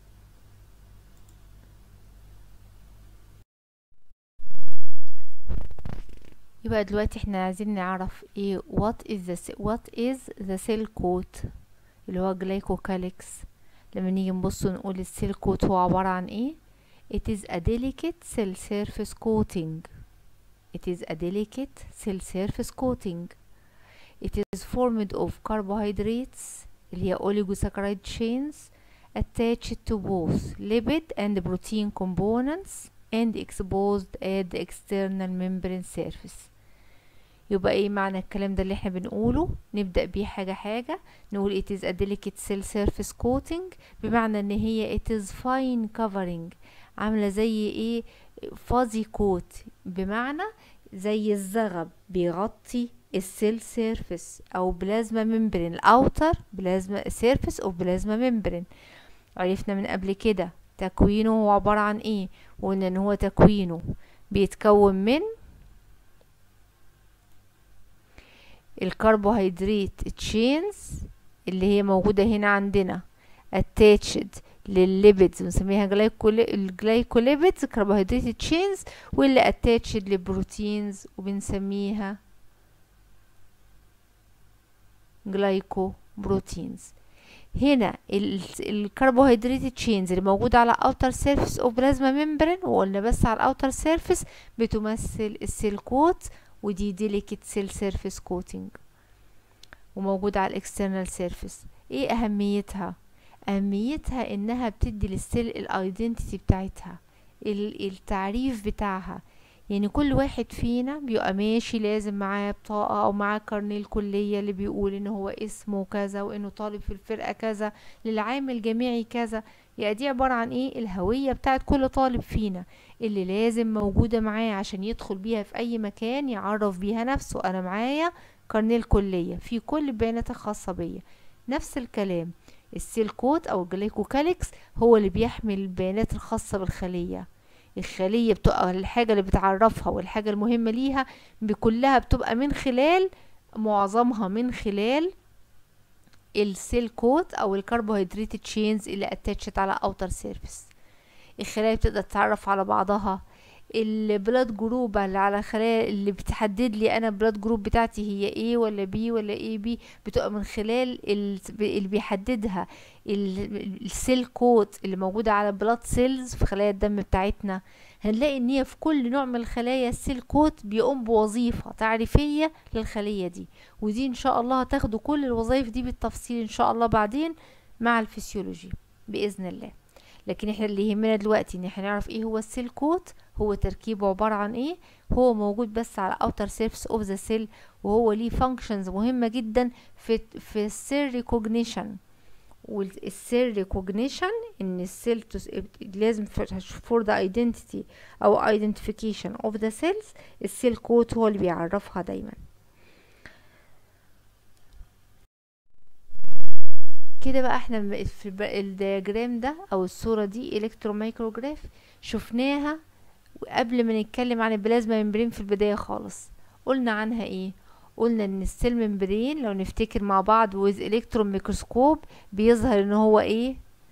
يبقى دلوقتي احنا عايزين نعرف ايه what is the what is the cell coat اللي هو glycocalyx لما نيجي نبص نقول السيل كوت هو عبارة عن ايه it is a delicate cell surface coating it is a delicate cell surface coating it is formed of carbohydrates اللي هي oligosaccharide chains attached to both lipid and protein components and exposed at the external membrane surface يبقى ايه معنى الكلام ده اللي احنا بنقوله نبدأ بيه حاجة حاجة نقول it is a delicate cell surface coating بمعنى ان هي it is fine covering عاملة زي ايه fuzzy coat بمعنى زي الزغب بيغطي السيل سيرفيس او بلازما ممبرين الاوتر بلازما سيرفيس او بلازما ممبرين عرفنا من قبل كده تكوينه هو عبارة عن ايه وقلنا ان هو تكوينه بيتكون من الكربوهيدرات تشينز اللي هي موجودة هنا عندنا attached للليبيدز بنسميها الجلايكوليبيدز كربوهيدرات تشينز واللي attached للبروتينز وبنسميها جلايكوبروتينز هنا الكربوهيدرات تشينز اللي موجودة على outer surface of plasma membrane وقلنا بس على outer surface بتمثل السيل كوت ودي delicate cell surface coating وموجودة على الاكسترنال سيرفيس ايه اهميتها اهميتها انها بتدي للسيل الايدنتيتي بتاعتها التعريف بتاعها يعني كل واحد فينا بيبقى ماشي لازم معاه بطاقة او معاه كارنيه الكلية اللي بيقول ان هو اسمه كذا وانه طالب في الفرقة كذا للعام الجامعي كذا يعني دي عبارة عن ايه الهوية بتاعت كل طالب فينا اللي لازم موجودة معاه عشان يدخل بيها في اي مكان يعرف بيها نفسه انا معايا كارنيه الكلية في كل البيانات الخاصة بيا نفس الكلام السيل كود او الجليكوكاليكس هو اللي بيحمل البيانات الخاصة بالخلية الخلية بتبقى الحاجة اللي بتعرفها والحاجة المهمة ليها بكلها بتبقى من خلال معظمها من خلال السيل كود او الكربوهيدرات تشينز اللي اتاتشت على اوتر سيرفيس الخلايا بتقدر تتعرف على بعضها البلاد جروب اللي على خلايا اللي بتحدد لي انا البلاد جروب بتاعتي هي ايه ولا بي ولا ايه بي بتبقى من خلال اللي بيحددها السيل كود اللي موجوده على بلاد سيلز في خلايا الدم بتاعتنا هنلاقي ان هي في كل نوع من الخلايا السيل كود بيقوم بوظيفه تعريفيه للخليه دي ودي ان شاء الله هتاخدوا كل الوظائف دي بالتفصيل ان شاء الله بعدين مع الفسيولوجي باذن الله لكن احنا اللي يهمنا دلوقتي ان احنا نعرف ايه هو السيل كود هو تركيبه عبارة عن ايه هو موجود بس على outer surface of the cell وهو ليه functions مهمة جدا في في السيل ريكوجنيشن والسيل ريكوجنيشن ان السيل لازم for the identity او identification of the cells السيل كود هو اللي بيعرفها دايما كده بقى احنا في الدياجرام ده او الصورة دي الكتروميكروجراف شفناها وقبل ما نتكلم عن البلازما ممبرين في البداية خالص قلنا عنها ايه قلنا ان السيل ممبرين لو نفتكر مع بعض ويز الكترون ميكروسكوب بيظهر ان هو ايه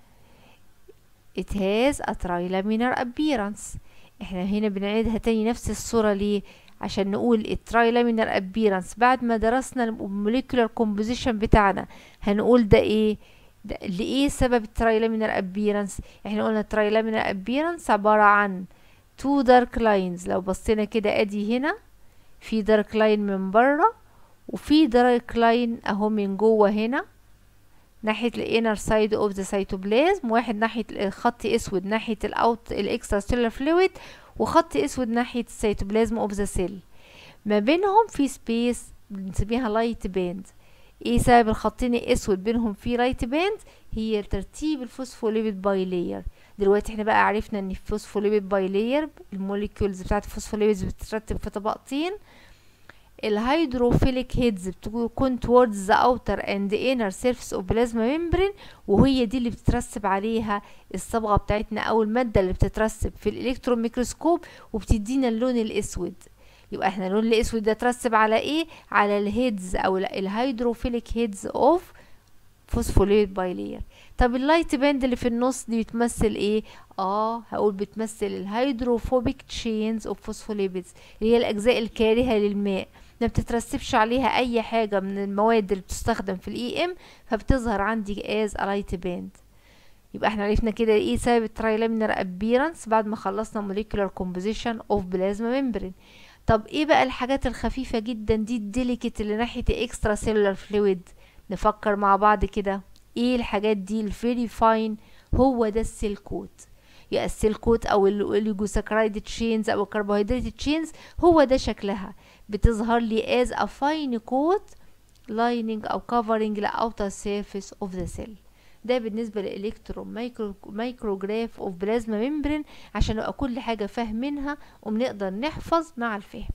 it has a trilaminar appearance احنا هنا بنعيدها تاني نفس الصورة ليه عشان نقول الترايلامينر ابيرنس بعد ما درسنا الموليكولار كومبوزيشن بتاعنا هنقول ده ايه ده لايه سبب الترايلامينر ابيرنس احنا قلنا الترايلامينر ابيرنس عبارة عن تو دارك لاينز لو بصينا كده ادي هنا في دارك لاين من بره وفي دارك لاين اهو من جوه هنا ناحيه الانر سايد اوف ذا سيتوبلازم واحد ناحيه خط اسود ناحيه الاوت الاكسترا سيلر فلويد وخط اسود ناحيه السيتوبلازم اوف ذا سيل ما بينهم في سبيس بنسميها لايت باند ايه سبب الخطين الاسود بينهم في لايت باند هي ترتيب الفوسفوليبيد باي لاير دلوقتي احنا بقى عرفنا ان الفوسفوليبيد باي لاير الموليكيولز بتاعت الفوسفوليبيدز بتترتب في طبقتين الهيدروفيليك هيدز بتكون towards the outer and inner surface of plasma membrane وهي دي اللي بتترسب عليها الصبغة بتاعتنا او المادة اللي بتترسب في الالكترون ميكروسكوب وبتدينا اللون الاسود يبقى احنا اللون الاسود ده ترسب على ايه على الهيدز او الهيدروفيليك هيدز اوف فوسفوليبيد باي لاير طب اللايت باند اللي في النص دي بتمثل ايه اه هقول بتمثل الهيدروفوبيك تشينز اوف فوسفوليبيدز اللي هي الاجزاء الكارهه للماء ما بتترسبش عليها اي حاجه من المواد اللي بتستخدم في الاي ام فبتظهر عندي از لايت باند يبقى احنا عرفنا كده ايه سبب الترايلامينر ابيرنس بعد ما خلصنا موليكولار كومبوزيشن اوف بلازما ممبرين طب ايه بقى الحاجات الخفيفه جدا دي الديليكت اللي ناحيه اكسترا سيلولار فلويد نفكر مع بعض كده ايه الحاجات دي الفيري فاين هو ده السيل كوت يا السيل كوت او الاوليجوساكرايد تشينز او الكربوهيدرات تشينز هو ده شكلها بتظهر لي as a fine coat lining او covering the outer surface of the cell ده بالنسبه للالكترون مايكرو مايكروجراف اوف بلازما ممبرين عشان نبقى كل حاجه فاهمينها وبنقدر نحفظ مع الفهم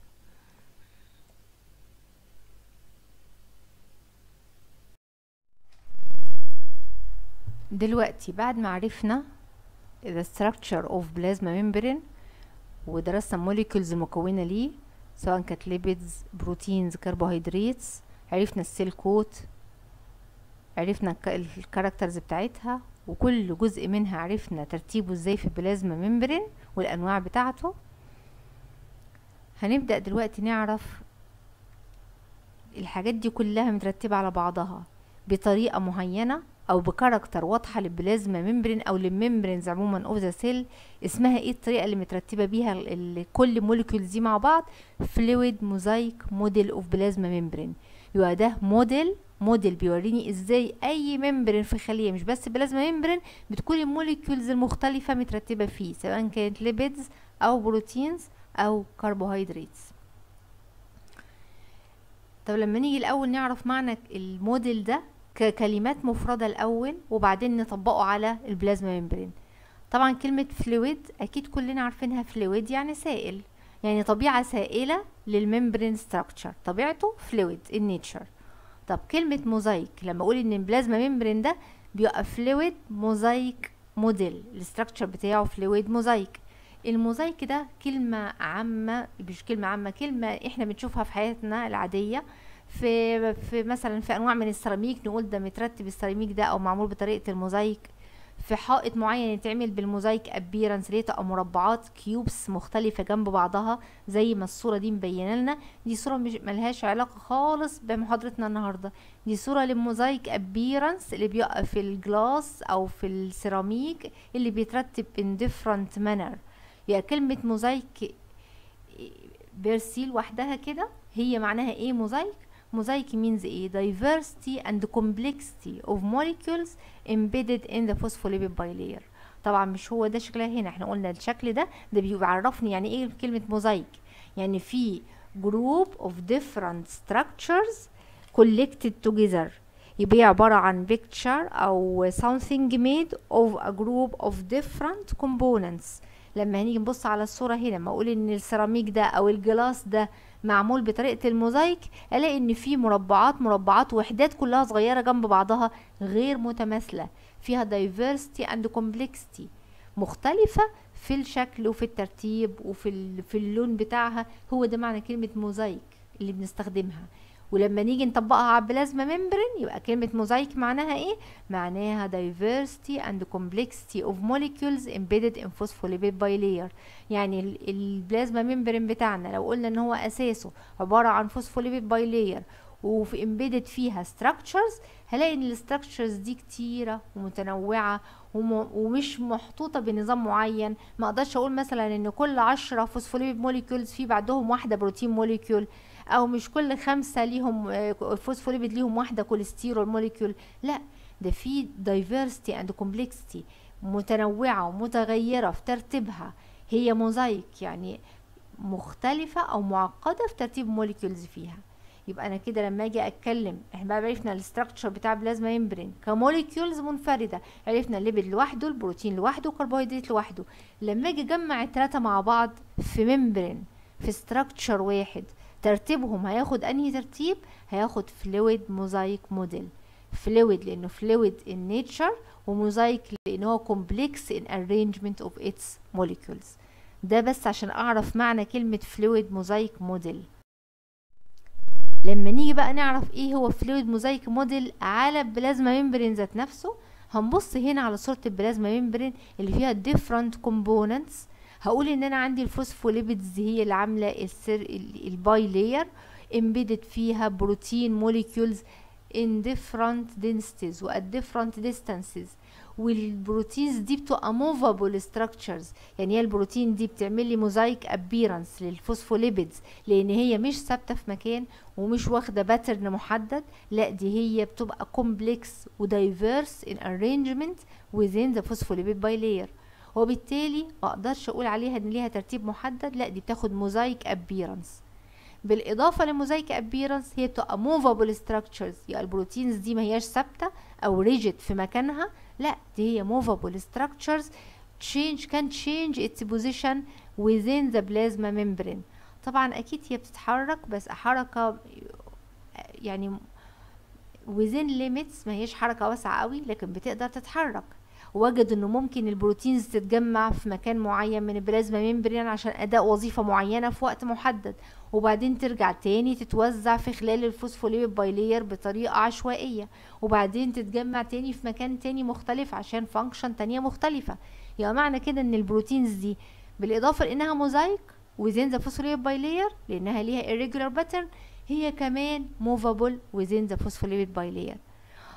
دلوقتي بعد ما عرفنا the structure of plasma membrane ودرسنا molecules المكونة ليه سواء كانت ليبيدز بروتينز كربوهيدرات عرفنا السيل كوت عرفنا الكاركترز بتاعتها وكل جزء منها عرفنا ترتيبه ازاي في البلازما ممبرين والانواع بتاعته هنبدأ دلوقتي نعرف الحاجات دي كلها مترتبة على بعضها بطريقة معينة او بكاركتر واضحه للبلازما ممبرين او للممبرينز عموما اوف ذا سيل اسمها ايه الطريقه اللي مترتبه بيها ال- ال- كل موليكيولز دي مع بعض فلويد موزايك موديل اوف بلازما ممبرين يبقى ده موديل موديل بيوريني ازاي اي ممبرين في خليه مش بس بلازما ممبرين بتكون الموليكيولز المختلفه مترتبه فيه سواء كانت ليبيدز او بروتينز او كربوهيدراتس طب لما نيجي الاول نعرف معنى الموديل ده ككلمات مفردة الأول وبعدين نطبقه على البلازما ممبرين طبعا كلمة فلويد أكيد كلنا عارفينها فلويد يعني سائل يعني طبيعة سائلة للممبرين ستراكشر طبيعته فلويد النيتشر طب كلمة موزايك لما أقول إن البلازما ممبرين ده بيبقى فلويد موزايك موديل الستراكشر بتاعه فلويد موزايك الموزايك ده كلمة عامة مش كلمة عامة كلمة احنا بنشوفها في حياتنا العادية في في مثلا في انواع من السيراميك نقول ده مترتب السيراميك ده او معمول بطريقه الموزايك في حائط معين يتعمل بالموزايك ابيرنس ليه تبقى مربعات كيوبس مختلفه جنب بعضها زي ما الصوره دي مبينه لنا دي صوره مش ملهاش علاقه خالص بمحاضرتنا النهارده دي صوره للموزايك ابيرنس اللي بيبقى في الجلاس او في السيراميك اللي بيترتب in different manner يعني كلمه موزايك بيرسي لوحدها كده هي معناها ايه موزايك mosaic means ايه diversity and complexity of molecules embedded in the phospholipid bilayer طبعا مش هو ده شكلها هنا احنا قلنا الشكل ده ده بيعرفني يعني ايه كلمة موزايك يعني في group of different structures collected together يبقى عبارة عن picture أو something made of a group of different components لما هنيجي نبص على الصورة هنا ما أقول إن السيراميك ده أو الجلاس ده معمول بطريقة الموزايك الاقي ان في مربعات مربعات وحدات كلها صغيرة جنب بعضها غير متماثلة فيها diversity and complexity مختلفة في الشكل وفي الترتيب وفي في اللون بتاعها هو ده معنى كلمة موزايك اللي بنستخدمها ولما نيجي نطبقها على البلازما ممبرين يبقى كلمة موزايك معناها ايه؟ معناها diversity and complexity of molecules embedded in phospholipid bilayer يعني البلازما ممبرين بتاعنا لو قلنا ان هو اساسه عبارة عن phospholipid bilayer وفي embedded فيها structures هلاقي ان الستراكشرز دي كتيرة ومتنوعة ومش محطوطة بنظام معين ما اقدرش اقول مثلا ان كل عشرة فوسفوليبيد موليكيولز في بعدهم واحدة بروتين موليكيول او مش كل خمسة ليهم فوسفوليبيد ليهم واحدة كوليسترول موليكيول لا ده في diversity and complexity متنوعة ومتغيرة في ترتيبها هي موزايك يعني مختلفة او معقدة في ترتيب موليكيولز فيها يبقى انا كده لما اجي اتكلم احنا بقى عرفنا الاستراكشر بتاع بلازما ممبرين كموليكيولز منفرده عرفنا الليبيد لوحده البروتين لوحده والكربوهيدرات لوحده لما اجي اجمع الثلاثه مع بعض في ممبرين في استراكشر واحد ترتيبهم هياخد انهي ترتيب هياخد فلويد موزايك موديل فلويد لانه فلويد ان نيتشر وموزايك لانه هو كومبلكس ان arrangement اوف اتس molecules ده بس عشان اعرف معنى كلمه فلويد موزايك موديل لما نيجي بقى نعرف ايه هو فلويد موزايك موديل على البلازما ممبرين ذات نفسه هنبص هنا على صورة البلازما ممبرين اللي فيها different components هقول ان انا عندي الفوسفوليبيدز هي اللي عاملة السر الباي لاير embedded فيها بروتين molecules in different densities و at different distances والبروتينز دي بتبقى موفابل ستراكشرز يعني هي البروتين دي بتعمل لي موزايك ابيرنس للفوسفوليبيدز لان هي مش ثابته في مكان ومش واخده باترن محدد لا دي هي بتبقى كومبلكس ودايفيرس ان ارينجمنت within the phospholipid bilayer وبالتالي ما اقدرش اقول عليها ان ليها ترتيب محدد لا دي بتاخد موزايك ابيرنس بالاضافه لموزايك ابيرنس هي بتبقى موفابل ستراكشرز يعني البروتينز دي ما هياش ثابته او ريجيد في مكانها لا دي هي movable structures change can change its position within the plasma membrane طبعا اكيد هي بتتحرك بس حركة يعني within limits ما هيش حركة واسعة قوي لكن بتقدر تتحرك وجد انه ممكن البروتينز تتجمع في مكان معين من البلازما ممبرين عشان اداء وظيفة معينة في وقت محدد وبعدين ترجع تاني تتوزع في خلال الفوسفوليبيد بايلير بطريقة عشوائية وبعدين تتجمع تاني في مكان تاني مختلف عشان فانكشن تانية مختلفة يعني معنى كده ان البروتينز دي بالاضافة لانها موزايك within the phospholipid bilayer لانها ليها irregular pattern هي كمان movable within the phospholipid bilayer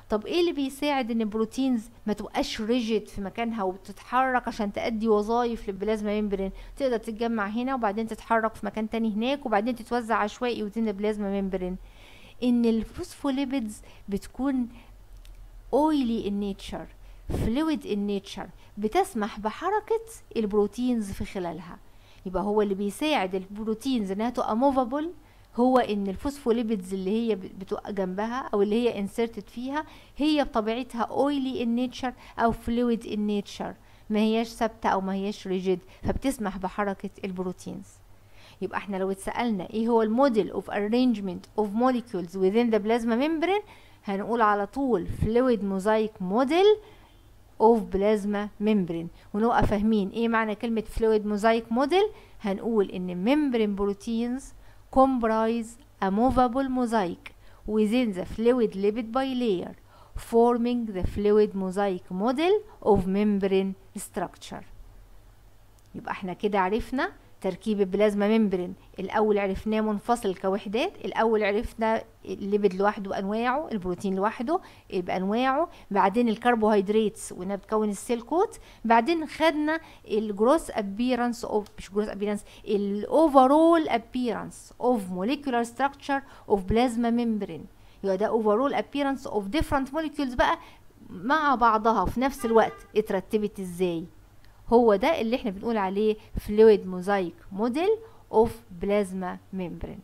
طب ايه اللي بيساعد ان البروتينز ما تبقاش ريجيد في مكانها وبتتحرك عشان تأدي وظائف للبلازما ممبرين تقدر تتجمع هنا وبعدين تتحرك في مكان تاني هناك وبعدين تتوزع عشوائي وتين البلازما ممبرين ان الفوسفوليبيدز بتكون اويلي ان نيتشر فلويد ان نيتشر بتسمح بحركة البروتينز في خلالها يبقى هو اللي بيساعد البروتينز انها تبقى موفابل هو ان الفوسفوليبيدز اللي هي بتبقى جنبها او اللي هي انسرتد فيها هي بطبيعتها اويلي ان نيتشر او فلويد ان نيتشر ما هياش ثابته او ما هياش ريجيد فبتسمح بحركه البروتينز يبقى احنا لو اتسالنا ايه هو الموديل اوف arrangement of molecules within the plasma membrane هنقول على طول fluid mosaic model of plasma membrane ونبقى فاهمين ايه معنى كلمة fluid mosaic model هنقول ان membrane proteins comprise a movable mosaic within the fluid lipid bilayer forming the fluid mosaic model of membrane structure يبقى احنا كده عرفنا تركيب البلازما ممبرين الاول عرفناه منفصل كوحدات الاول عرفنا الليبيد لوحده بانواعه البروتين لوحده بانواعه بعدين الكربوهيدراتس وانها بتكون السيل كوت بعدين خدنا الجروس ابيرنس اوف مش جروس ابيرنس الاوفرول ابيرنس اوف موليكولار ستراكشر اوف بلازما ممبرين يبقى ده اوفرول ابيرنس اوف ديفرنت موليكولز بقى مع بعضها في نفس الوقت اترتبت ازاي هو ده اللي احنا بنقول عليه fluid mosaic model of plasma membrane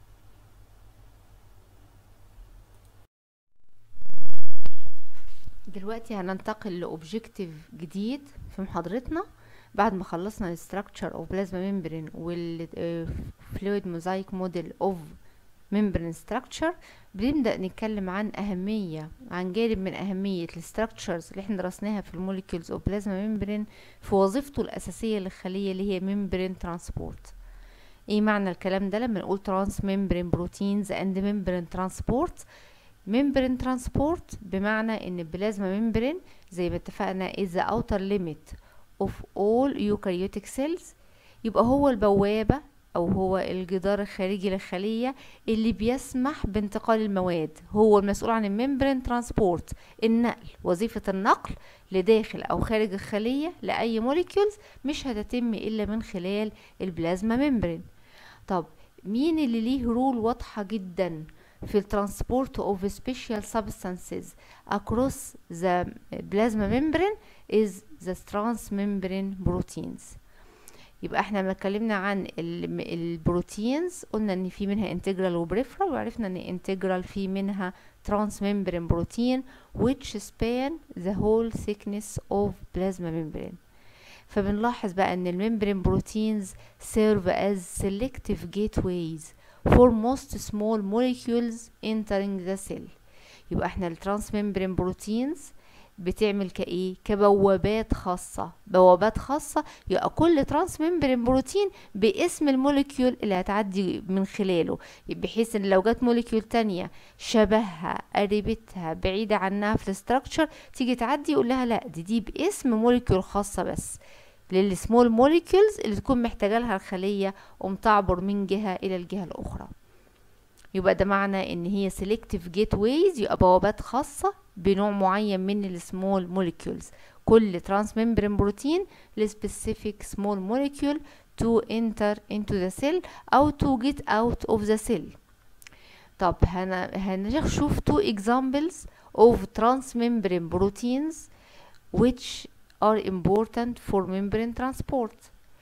دلوقتي هننتقل لأوبجيكتيف جديد في محاضرتنا بعد ما خلصنا الستراكشر اوف بلازما ممبرين والفلويد موزايك موديل اوف membrane structure بنبدأ نتكلم عن أهمية عن جانب من أهمية الستراكشرز اللي احنا درسناها في الموليكيولز اوف بلازما ممبرين في وظيفته الأساسية للخلية اللي هي ممبرين ترانسبورت ايه معنى الكلام ده لما نقول ترانس ممبرين بروتينز اند ممبرين ترانسبورت ممبرين ترانسبورت بمعنى ان البلازما ممبرين زي ما اتفقنا is the outer limit of all eukaryotic cells يبقى هو البوابة او هو الجدار الخارجي للخليه اللي بيسمح بانتقال المواد هو المسؤول عن الممبرين ترانسبورت النقل وظيفه النقل لداخل او خارج الخليه لاي موليكيولز مش هتتم الا من خلال البلازما ممبرين طب مين اللي ليه رول واضحه جدا في الترانسبورت اوف سبيشال سبستانسز across the plasma membrane is the transmembrane proteins يبقى احنا لما اتكلمنا عن البروتينز قلنا ان في منها انتجرال وبريفرال وعرفنا ان انتجرال في منها ترانس ممبرين بروتين which span the whole thickness of plasma membrane فبنلاحظ بقى ان الممبرين بروتينز serve as selective gateways for most small molecules entering the cell يبقى احنا الترانس ممبرين بروتينز بتعمل كايه كبوابات خاصة بوابات خاصة يبقى كل ترانس ممبرين بروتين باسم الموليكيول اللي هتعدي من خلاله بحيث ان لو جت موليكيول تانية شبهها قريبتها بعيدة عنها في الاستراكشر تيجي تعدي يقول لها لا دي دي باسم موليكيول خاصة بس للسمول موليكيولز اللي تكون محتاجة لها الخلية قوم تعبر من جهة الى الجهة الاخرى يبقى ده معنى ان هي selective gateways يبقى بوابات خاصة بنوع معين من السمول موليكيولز كل ترانس ممبرين بروتين لسبيسيفيك سمول موليكيول to enter into the cell او to get out of the cell طب هنشوف two examples of transmembrane proteins which are important for membrane transport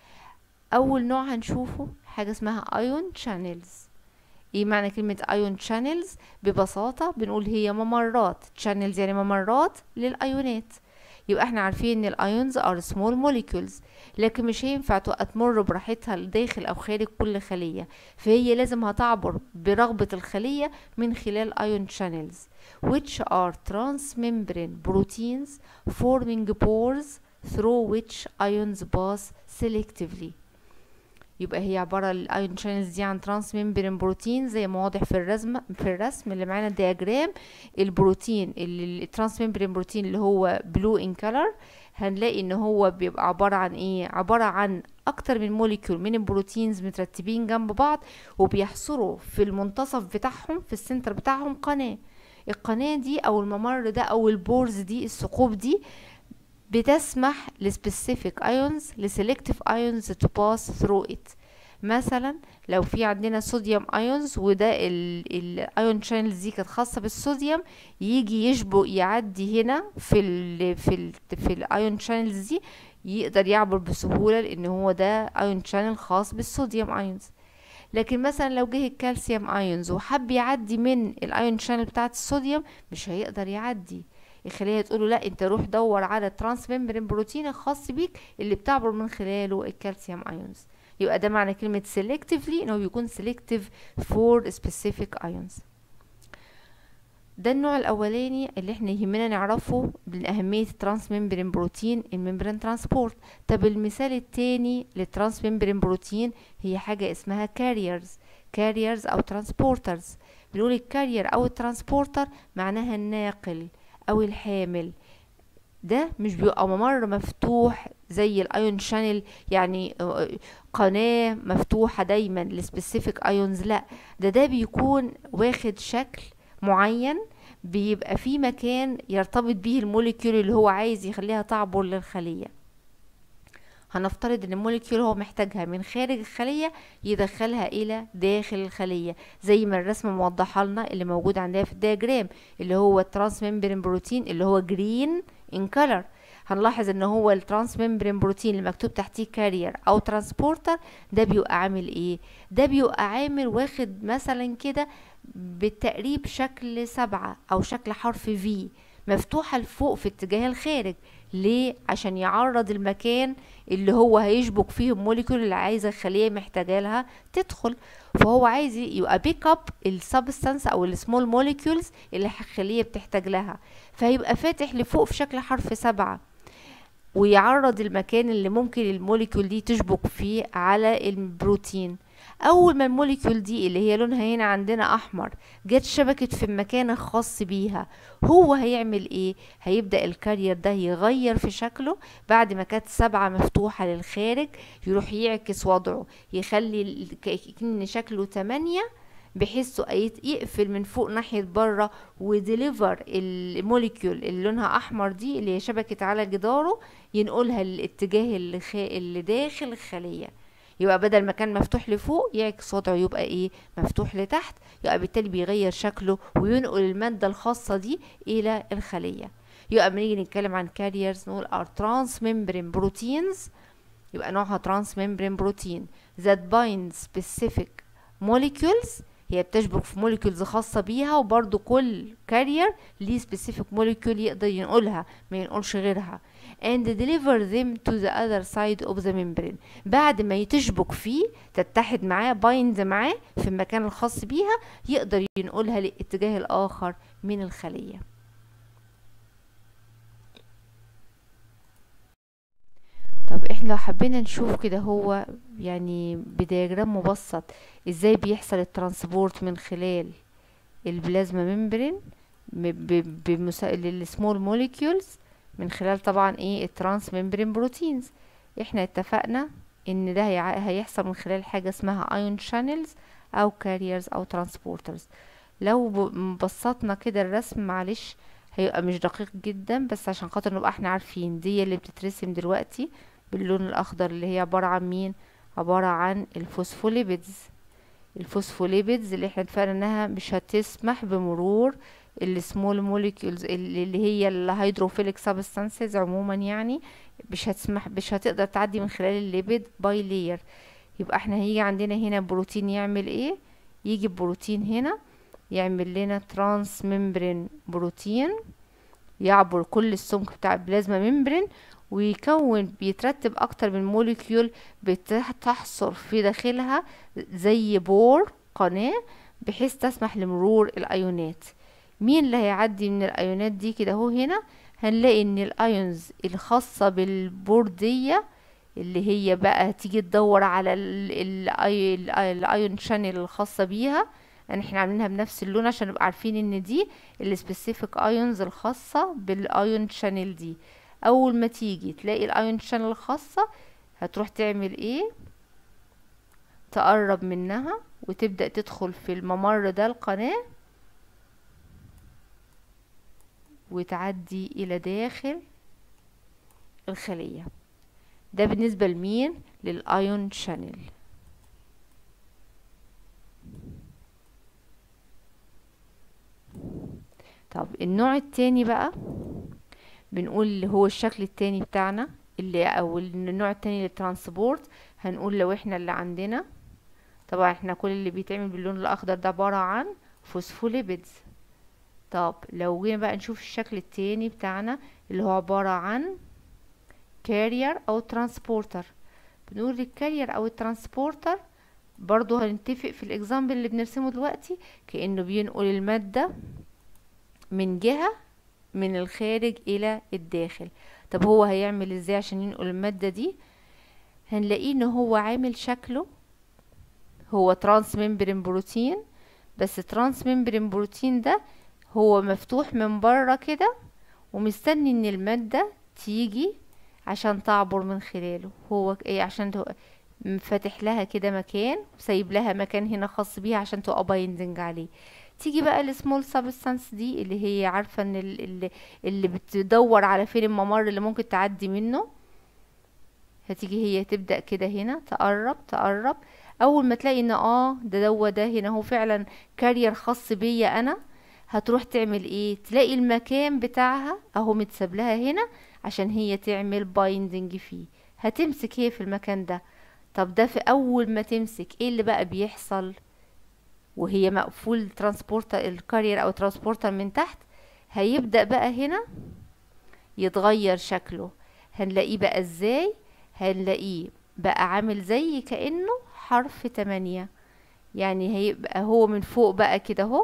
اول نوع هنشوفه حاجه اسمها ion channels ايه معنى كلمة ايون شانلز ببساطة بنقول هي ممرات شانلز يعني ممرات للايونات يبقى احنا عارفين ان الايونز ار سمول موليكولز لكن مش هينفع تبقى تمر براحتها لداخل او خارج كل خلية فهي لازم هتعبر برغبة الخلية من خلال ايون شانلز which are transmembrane proteins forming pores through which ions pass selectively يبقى هي عبارة الايون شانلز دي عن ترانس ممبرين بروتين زي ما واضح في الرسم في الرسم اللي معانا الدياجرام البروتين اللي الترانس ممبرين بروتين اللي هو بلو ان كلر هنلاقي ان هو بيبقى عبارة عن ايه عبارة عن اكتر من موليكيول من البروتينز مترتبين جنب بعض وبيحصروا في المنتصف بتاعهم في السنتر بتاعهم قناة القناة دي او الممر ده او البورز دي الثقوب دي بتسمح لسبيسيفيك ايونز لسيلكتيف ايونز تو باس ثرو ات مثلا لو في عندنا صوديوم ايونز وده الايون شانلز دي كانت خاصه بالصوديوم يجي يشبك يعدي هنا في ال في ال في الايون شانلز دي يقدر يعبر بسهوله لان هو ده ايون شانل خاص بالصوديوم ايونز لكن مثلا لو جه الكالسيوم ايونز وحب يعدي من الايون شانل بتاعه الصوديوم مش هيقدر يعدي يخليها تقوله لا انت روح دور على الترانس ممبرين بروتين الخاص بيك اللي بتعبر من خلاله الكالسيوم ايونز يبقى ده معنى كلمة selectively انه بيكون selective for specific ions ده النوع الاولاني اللي احنا يهمنا نعرفه من اهمية الترانس ممبرين بروتين الممبرين ترانسبورت طب المثال التاني للترانس ممبرين بروتين هي حاجة اسمها carriers carriers او transporters بنقول الكارير او الترانسبورتر معناها الناقل او الحامل ده مش بيبقى ممر مفتوح زي الايون شانل يعني قناة مفتوحة دايما لسبيسيفيك ايونز لا ده ده بيكون واخد شكل معين بيبقى في مكان يرتبط به الموليكيول اللي هو عايز يخليها تعبر للخلية هنفترض ان الموليكيول هو محتاجها من خارج الخلية يدخلها الى داخل الخلية زي ما الرسمة موضحة لنا اللي موجود عندنا في الدياجرام اللي هو الترانس ممبرين بروتين اللي هو جرين ان كلر هنلاحظ ان هو الترانس ممبرين بروتين اللي مكتوب تحتيه كارير او ترانسبورتر ده بيبقى عامل ايه ده بيبقى عامل واخد مثلا كده بالتقريب شكل سبعة او شكل حرف في مفتوحة لفوق في اتجاه الخارج ليه عشان يعرض المكان اللي هو هيشبك فيه الموليكول اللي عايزه الخليه محتاجه لها تدخل فهو عايز يبقى بيك اب السبستانس او السمول موليكيولز اللي الخليه بتحتاج لها فهيبقى فاتح لفوق في شكل حرف سبعة ويعرض المكان اللي ممكن الموليكيول دي تشبك فيه على البروتين اول ما الموليكيول دي اللي هي لونها هنا عندنا احمر جت شبكت في المكان الخاص بيها هو هيعمل ايه هيبدا الكارير ده يغير في شكله بعد ما كانت سبعة مفتوحة للخارج يروح يعكس وضعه يخلي كأن شكله تمانية بحيث يقفل من فوق ناحية بره وديليفر الموليكيول اللي لونها احمر دي اللي هي شبكت على جداره ينقلها للاتجاه اللي, خ... اللي داخل الخلية يبقى بدل ما كان مفتوح لفوق يعكس وضعه يبقى ايه مفتوح لتحت يبقى بالتالي بيغير شكله وينقل المادة الخاصة دي الى الخلية يبقى بنيجي نتكلم عن كاريرز نقول ار ترانس ممبرين بروتينز يبقى نوعها ترانس ممبرين بروتين that bind specific molecules هي بتشبك في موليكيولز خاصة بيها وبرضو كل كارير ليه سبيسيفيك موليكيول يقدر ينقلها ما ينقلش غيرها and deliver them to the other side of the membrane بعد ما تشبك فيه تتحد معاه بايند معاه في المكان الخاص بيها يقدر ينقلها للاتجاه الآخر من الخلية طب احنا لو حبينا نشوف كده هو يعني بدياجرام مبسط ازاي بيحصل الترانسبورت من خلال البلازما ممبرين للسمول موليكيولز من خلال طبعا ايه الترانس ممبرين بروتينز احنا اتفقنا ان ده هيحصل من خلال حاجة اسمها ايون شانلز او كاريرز او ترانسبورترز لو بسطنا كده الرسم معلش هيبقى مش دقيق جدا بس عشان خاطر نبقى احنا عارفين دي اللي بتترسم دلوقتي باللون الاخضر اللي هي عبارة عن مين عبارة عن الفوسفوليبيدز الفوسفوليبيدز اللي احنا اتفقنا انها مش هتسمح بمرور السمول موليكيولز اللي هي الهيدروفيليك سبستانسز عموما يعني مش هتسمح مش هتقدر تعدي من خلال الليبيد باي لير يبقى احنا هيجي عندنا هنا بروتين يعمل ايه يجي بروتين هنا يعمل لنا ترانس ممبرين بروتين يعبر كل السمك بتاع البلازما ممبرين ويكون بيترتب اكتر من موليكيول بتحصر في داخلها زي بور قناة بحيث تسمح لمرور الايونات مين اللي هيعدي من الايونات دي كده اهو هنا هنلاقي ان الايونز الخاصة بالبوردية اللي هي بقى تيجي تدور على الايون شانل الخاصة بيها يعني احنا عاملينها بنفس اللون عشان نبقى عارفين ان دي السبيسيفيك ايونز الخاصة بالايون شانل دي اول ما تيجي تلاقي الايون شانل الخاصة هتروح تعمل ايه تقرب منها وتبدأ تدخل في الممر ده القناة وتعدي الى داخل الخلية ده بالنسبة لمين للايون شانل طب النوع التاني بقى بنقول اللي هو الشكل التاني بتاعنا اللي او النوع التاني للترانسبورت هنقول لو احنا اللي عندنا طبعا احنا كل اللي بيتعمل باللون الاخضر ده عبارة عن فوسفوليبيدز طب لو جينا بقى نشوف الشكل التاني بتاعنا اللي هو عبارة عن كارير او ترانسبورتر بنقول الكارير او الترانسبورتر برضو هنتفق في الاكزامبل اللي بنرسمه دلوقتي كأنه بينقل المادة من جهة من الخارج الى الداخل طب هو هيعمل ازاي عشان ينقل المادة دي هنلاقيه ان هو عامل شكله هو ترانس ممبرين بروتين بس ترانس ممبرين بروتين ده هو مفتوح من بره كده ومستني ان المادة تيجي عشان تعبر من خلاله هو ايه عشان فاتح لها كده مكان وسايب لها مكان هنا خاص بيها عشان تبقى بايندنج عليه تيجي بقى السمول سبستانس دي اللي هي عارفه ان اللي, اللي بتدور على فين الممر اللي ممكن تعدي منه هتيجي هي تبدا كده هنا تقرب تقرب اول ما تلاقي ان اه ده دوا ده هنا هو فعلا كارير خاص بيا انا هتروح تعمل ايه تلاقي المكان بتاعها اهو متساب لها هنا عشان هي تعمل بايندنج فيه هتمسك هي في المكان ده طب ده في اول ما تمسك ايه اللي بقى بيحصل وهي مقفول ترانسبورتر الكارير او ترانسبورتر من تحت هيبدأ بقى هنا يتغير شكله هنلاقيه بقى ازاي هنلاقيه بقى عامل زي كأنه حرف تمانية يعني هيبقى هو من فوق بقى كده اهو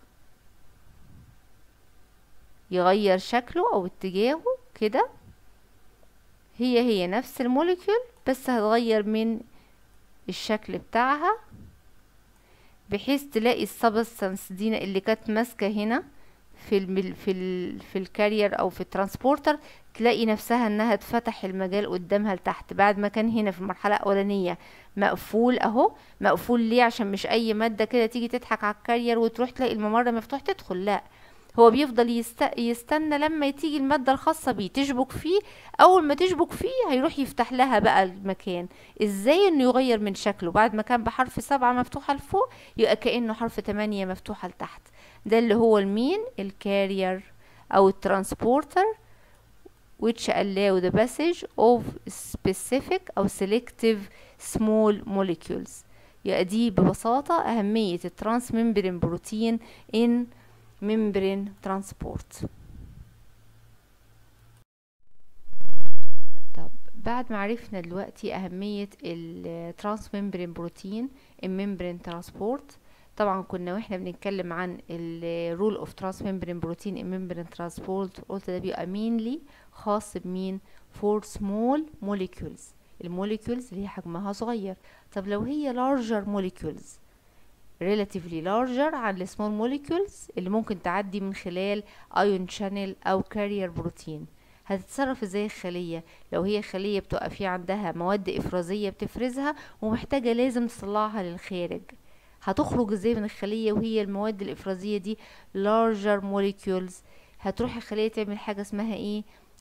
يغير شكله او اتجاهه كده هي هي نفس الموليكيول بس هتغير من الشكل بتاعها بحيث تلاقي السبستانس دي اللي كانت ماسكه هنا في ال في ال في الكارير او في الترانسبورتر تلاقي نفسها انها اتفتح المجال قدامها لتحت بعد ما كان هنا في المرحله الاولانيه مقفول اهو مقفول ليه عشان مش اي ماده كده تيجي تضحك على الكارير وتروح تلاقي الممر مفتوح تدخل لا هو بيفضل يست... يستنى لما تيجي المادة الخاصة بيه تشبك فيه أول ما تشبك فيه هيروح يفتح لها بقى المكان ازاي انه يغير من شكله بعد ما كان بحرف سبعة مفتوحة لفوق يبقى كأنه حرف تمانية مفتوحة لتحت ده اللي هو المين الكارير أو الترانسبورتر which allow the passage of specific أو selective small molecules يبقى دي ببساطة أهمية الترانس ممبرين بروتين in membrane transport طب بعد ما عرفنا دلوقتي أهمية الترانس ممبرين بروتين الممبرين ترانسبورت طبعا كنا واحنا بنتكلم عن الرول اوف ترانس ممبرين بروتين الممبرين ترانسبورت قلت ده بيبقى مينلي خاص بمين فور سمول موليكيولز الموليكيولز اللي هي حجمها صغير طب لو هي larger molecules relatively larger عن السمول molecules اللي ممكن تعدي من خلال ion channel او carrier بروتين هتتصرف ازاي الخلية لو هي خلية بتبقى في عندها مواد افرازية بتفرزها ومحتاجة لازم تطلعها للخارج هتخرج ازاي من الخلية وهي المواد الافرازية دي larger molecules هتروح الخلية تعمل حاجة اسمها ايه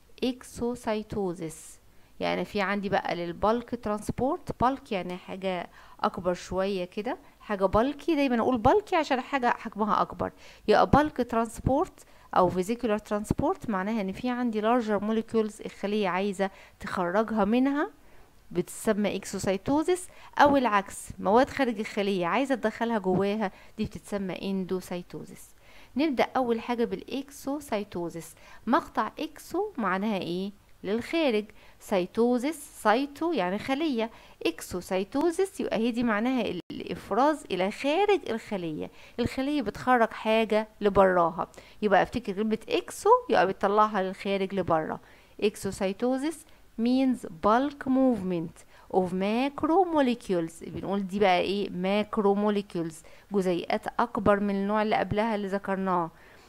اكسوسايتوزيس يعني في عندي بقى للبالك ترانسبورت بالك يعني حاجة اكبر شوية كده حاجة بالكي دايما اقول بالكي عشان حاجة حجمها اكبر يبقى بالك ترانسبورت او فيزيكولار ترانسبورت معناها ان في عندي larger molecules الخلية عايزة تخرجها منها بتسمى اكسوسايتوزيس او العكس مواد خارج الخلية عايزة تدخلها جواها دي بتتسمى اندوسايتوزيس نبدأ اول حاجة بالاكسوسايتوزيس مقطع اكسو معناها ايه للخارج سيتوزيس سايتو يعني خلية اكسوسايتوزيس يبقى هي دي معناها الافراز الى خارج الخلية الخلية بتخرج حاجة لبراها يبقى افتكر كلمة اكسو يبقى بتطلعها للخارج لبرا اكسوسايتوزيس means bulk movement of macromolecules بنقول دي بقى ايه macromolecules جزيئات اكبر من النوع اللي قبلها اللي ذكرناه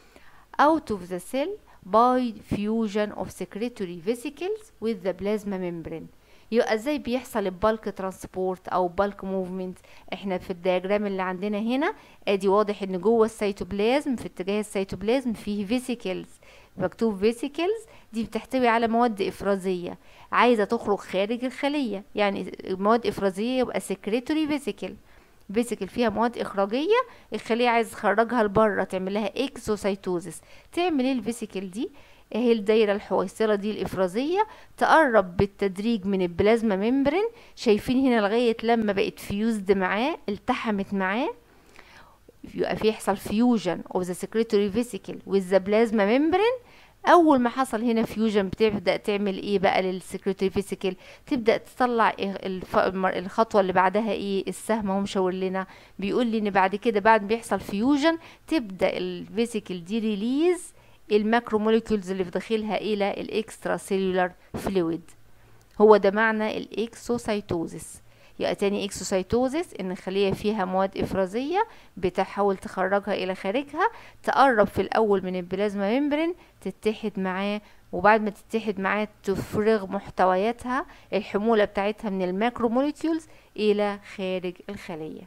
out of the cell by fusion of secretory vesicles with the plasma membrane يبقى ازاي بيحصل البالك ترانسبورت او بالك موفمنت احنا في الدياجرام اللي عندنا هنا ادي واضح ان جوه السيتوبلازم في اتجاه السيتوبلازم فيه فيسيكلز مكتوب فيسيكلز دي بتحتوي على مواد افرازيه عايزه تخرج خارج الخليه يعني مواد افرازيه يبقى سكريتوري فيسيكل فيسيكل فيها مواد اخراجيه الخليه عايز تخرجها لبره تعمل لها اكسوسايتوزس تعمل ايه الفيسيكل دي اهي الدايره الحويصله دي الافرازيه تقرب بالتدريج من البلازما ممبرين شايفين هنا لغايه لما بقت فيوزد معاه التحمت معاه يبقى في يحصل فيوجن اوف ذا سكريتوري فيسيكل with the plasma membrane اول ما حصل هنا فيوجن بتبدا تعمل ايه بقى للسكريتوري فيسيكل تبدا تطلع الف... الخطوه اللي بعدها ايه السهم اهو مشاور لنا بيقول لي ان بعد كده بعد ما بيحصل فيوجن تبدا الفيسيكل دي ريليز الماكرو موليكولز اللي في داخلها الى الاكسترا سيلولار فلويد هو ده معنى الاكسوسايتوزيس يبقى تاني اكسوسايتوزيس ان الخليه فيها مواد افرازيه بتحاول تخرجها الى خارجها تقرب في الاول من البلازما ممبرين تتحد معاه وبعد ما تتحد معاه تفرغ محتوياتها الحموله بتاعتها من الماكرو موليكيولز الى خارج الخليه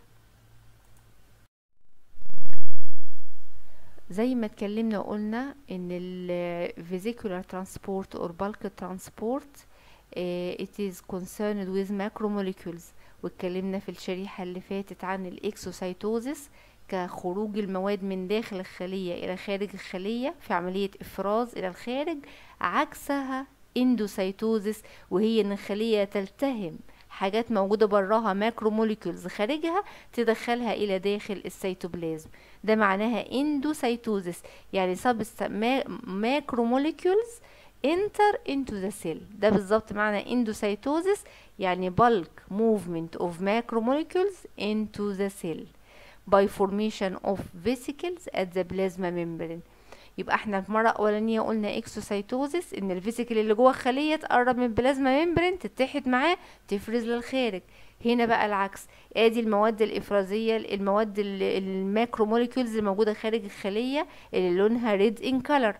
زي ما اتكلمنا وقلنا ان الفيزيكولار ترانسبورت اور بالك ترانسبورت it is concerned with macromolecules واتكلمنا في الشريحة اللي فاتت عن الاكسوسايتوزيس كخروج المواد من داخل الخلية إلى خارج الخلية في عملية إفراز إلى الخارج عكسها اندوسايتوزيس وهي إن الخلية تلتهم حاجات موجودة براها ماكرو موليكولز خارجها تدخلها إلى داخل السيتوبلازم ده معناها اندوسايتوزيس يعني سبست ماكرو موليكولز enter into the cell ده بالظبط معنى endocytosis يعني bulk movement of macromolecules into the cell by formation of vesicles at the plasma membrane يبقى احنا في مرة أولانية قلنا اكسوسايتوزيس ان الفيسيكل اللي جوه الخلية تقرب من البلازما ممبرين تتحد معاه تفرز للخارج هنا بقى العكس ادي المواد الافرازيه المواد الماكرو موليكولز الموجوده خارج الخليه اللي لونها ريد ان كلر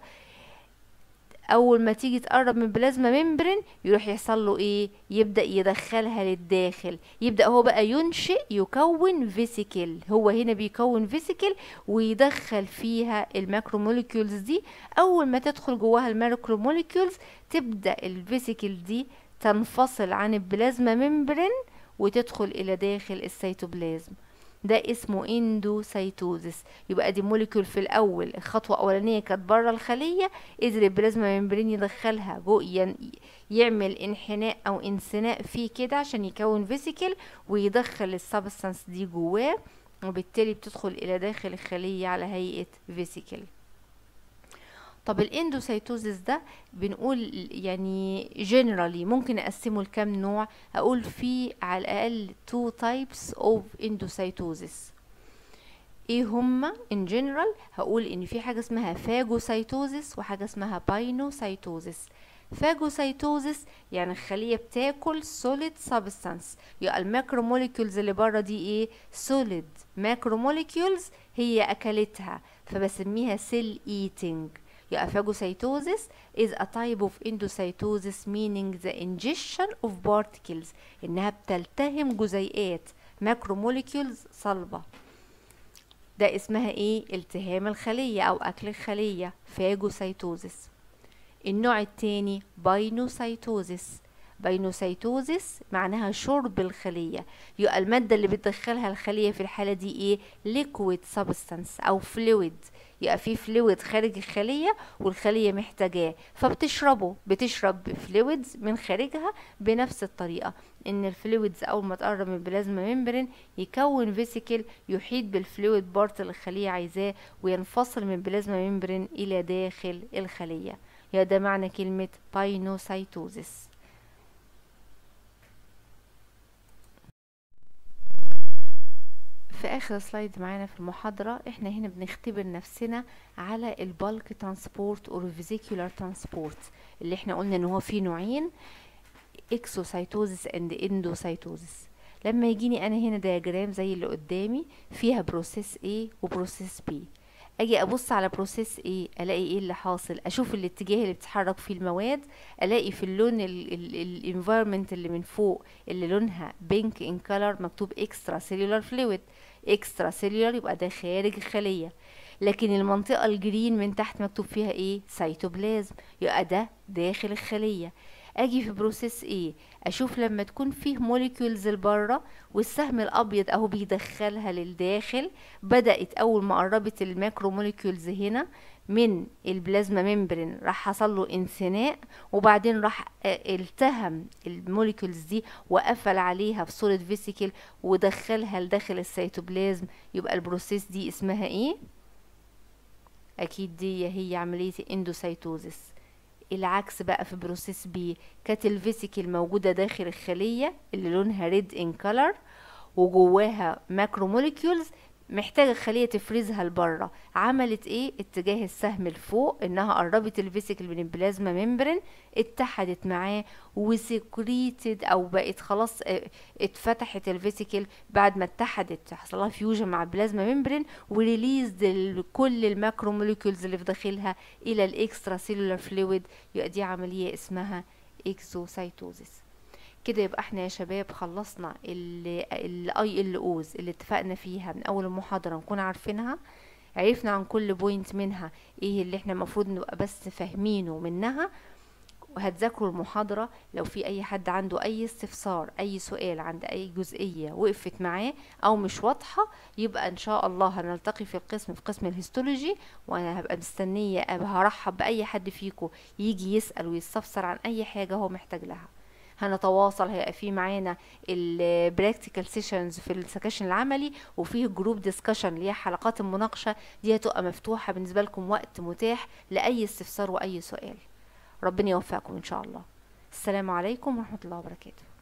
اول ما تيجي تقرب من بلازما ممبرين يروح يحصل له ايه يبدا يدخلها للداخل يبدا هو بقى ينشئ يكون فيسيكل هو هنا بيكون فيسيكل ويدخل فيها الماكرو موليكيولز دي اول ما تدخل جواها الماكرو موليكيولز تبدا الفيسيكل دي تنفصل عن البلازما ممبرين وتدخل الى داخل السيتوبلازم ده اسمه اندوسايتوزيس يبقى دي موليكول في الاول الخطوه الاولانيه كانت بره الخليه قدر البلازما ممبرين يدخلها جو يعمل انحناء او انثناء فيه كده عشان يكون فيسيكل ويدخل السبستانس دي جواه وبالتالي بتدخل الى داخل الخليه على هيئه فيسيكل طب الاندوسايتوزيس ده بنقول يعني جنرالي ممكن اقسمه لكام نوع اقول في على الاقل two types of endocytosis ايه هما in general هقول ان في حاجه اسمها فاجوسايتوزيس وحاجه اسمها باينوسايتوزيس فاجوسايتوزيس يعني الخليه بتاكل solid substance يبقى الماكرو موليكيولز اللي بره دي ايه solid ماكرو موليكيولز هي اكلتها فبسميها cell eating يبقى phagocytosis is a type of endocytosis meaning the ingestion of particles انها بتلتهم جزيئات ماكروموليكيولز صلبة ده اسمها ايه التهام الخلية او اكل الخلية phagocytosis النوع التاني باينوسايتوزيس باينوسايتوزيس معناها شرب الخلية يبقى المادة اللي بتدخلها الخلية في الحالة دي ايه liquid substance او fluid يبقى في فلويد خارج الخلية والخلية محتاجاه فبتشربه بتشرب فلويدز من خارجها بنفس الطريقة ان الفلويدز اول ما تقرب من البلازما ممبرين يكون فيسيكل يحيط بالفلويد بارت اللي الخلية عايزاه وينفصل من البلازما ممبرين الى داخل الخلية يا ده معنى كلمة باينوسايتوزيس في اخر سلايد معانا في المحاضرة احنا هنا بنختبر نفسنا على البالك ترانسبورت اور فيزيكولار ترانسبورت اللي احنا قلنا ان هو فيه نوعين اكسوسايتوزيس اند اندوسايتوزيس لما يجيني انا هنا دياجرام زي اللي قدامي فيها بروسيس A وبروسيس B اجي ابص على بروسيس ايه الاقي ايه اللي حاصل اشوف الاتجاه اللي بتتحرك فيه المواد الاقي في اللون الانفايرمنت اللي من فوق اللي لونها بينك ان كلر مكتوب اكسترا سيلولار فلويد اكسترا سيلولار يبقى ده خارج الخليه لكن المنطقة الجرين من تحت مكتوب فيها ايه سيتوبلازم يبقى ده داخل الخلية اجي في بروسيس ايه اشوف لما تكون فيه موليكيولز لبره والسهم الابيض اهو بيدخلها للداخل بدات اول ما قربت الماكرو موليكيولز هنا من البلازما ممبرين راح حصل له انثناء وبعدين راح آه، التهم الموليكيولز دي وقفل عليها في صورة فيسيكل ودخلها لداخل السيتوبلازم يبقى البروسيس دي اسمها ايه اكيد دي هي عملية اندوسيتوزيس العكس بقى في بروسيس بي كانت الفيسيكل موجودة داخل الخلية اللي لونها ريد ان كلر وجواها ماكرو موليكيولز محتاجة خلية تفرزها لبره عملت ايه اتجاه السهم لفوق انها قربت الفيسيكل من البلازما ممبرين اتحدت معاه وسكريتد او بقت خلاص اه، اتفتحت الفيسيكل بعد ما اتحدت حصل لها فيوجن مع البلازما ممبرين وريليز كل الماكرو موليكيولز اللي في داخلها الى الاكسترا سيلولار فلويد يبقى دي عملية اسمها اكزوسايتوزيس كده يبقى احنا يا شباب خلصنا الاي ال اوز اللي اتفقنا فيها من اول المحاضره نكون عارفينها عرفنا عن كل بوينت منها ايه اللي احنا المفروض نبقى بس فاهمينه منها وهتذاكروا المحاضرة لو في أي حد عنده أي استفسار أي سؤال عند أي جزئية وقفت معاه أو مش واضحة يبقى إن شاء الله هنلتقي في القسم في قسم الهيستولوجي وأنا هبقى مستنية هرحب بأي حد فيكم يجي يسأل ويستفسر عن أي حاجة هو محتاج لها هنتواصل هيبقى في معانا البراكتيكال سيشنز في السكاشن العملي وفيه جروب ديسكشن اللي هي حلقات المناقشه دي هتبقى مفتوحه بالنسبه لكم وقت متاح لاي استفسار واي سؤال ربنا يوفقكم ان شاء الله السلام عليكم ورحمه الله وبركاته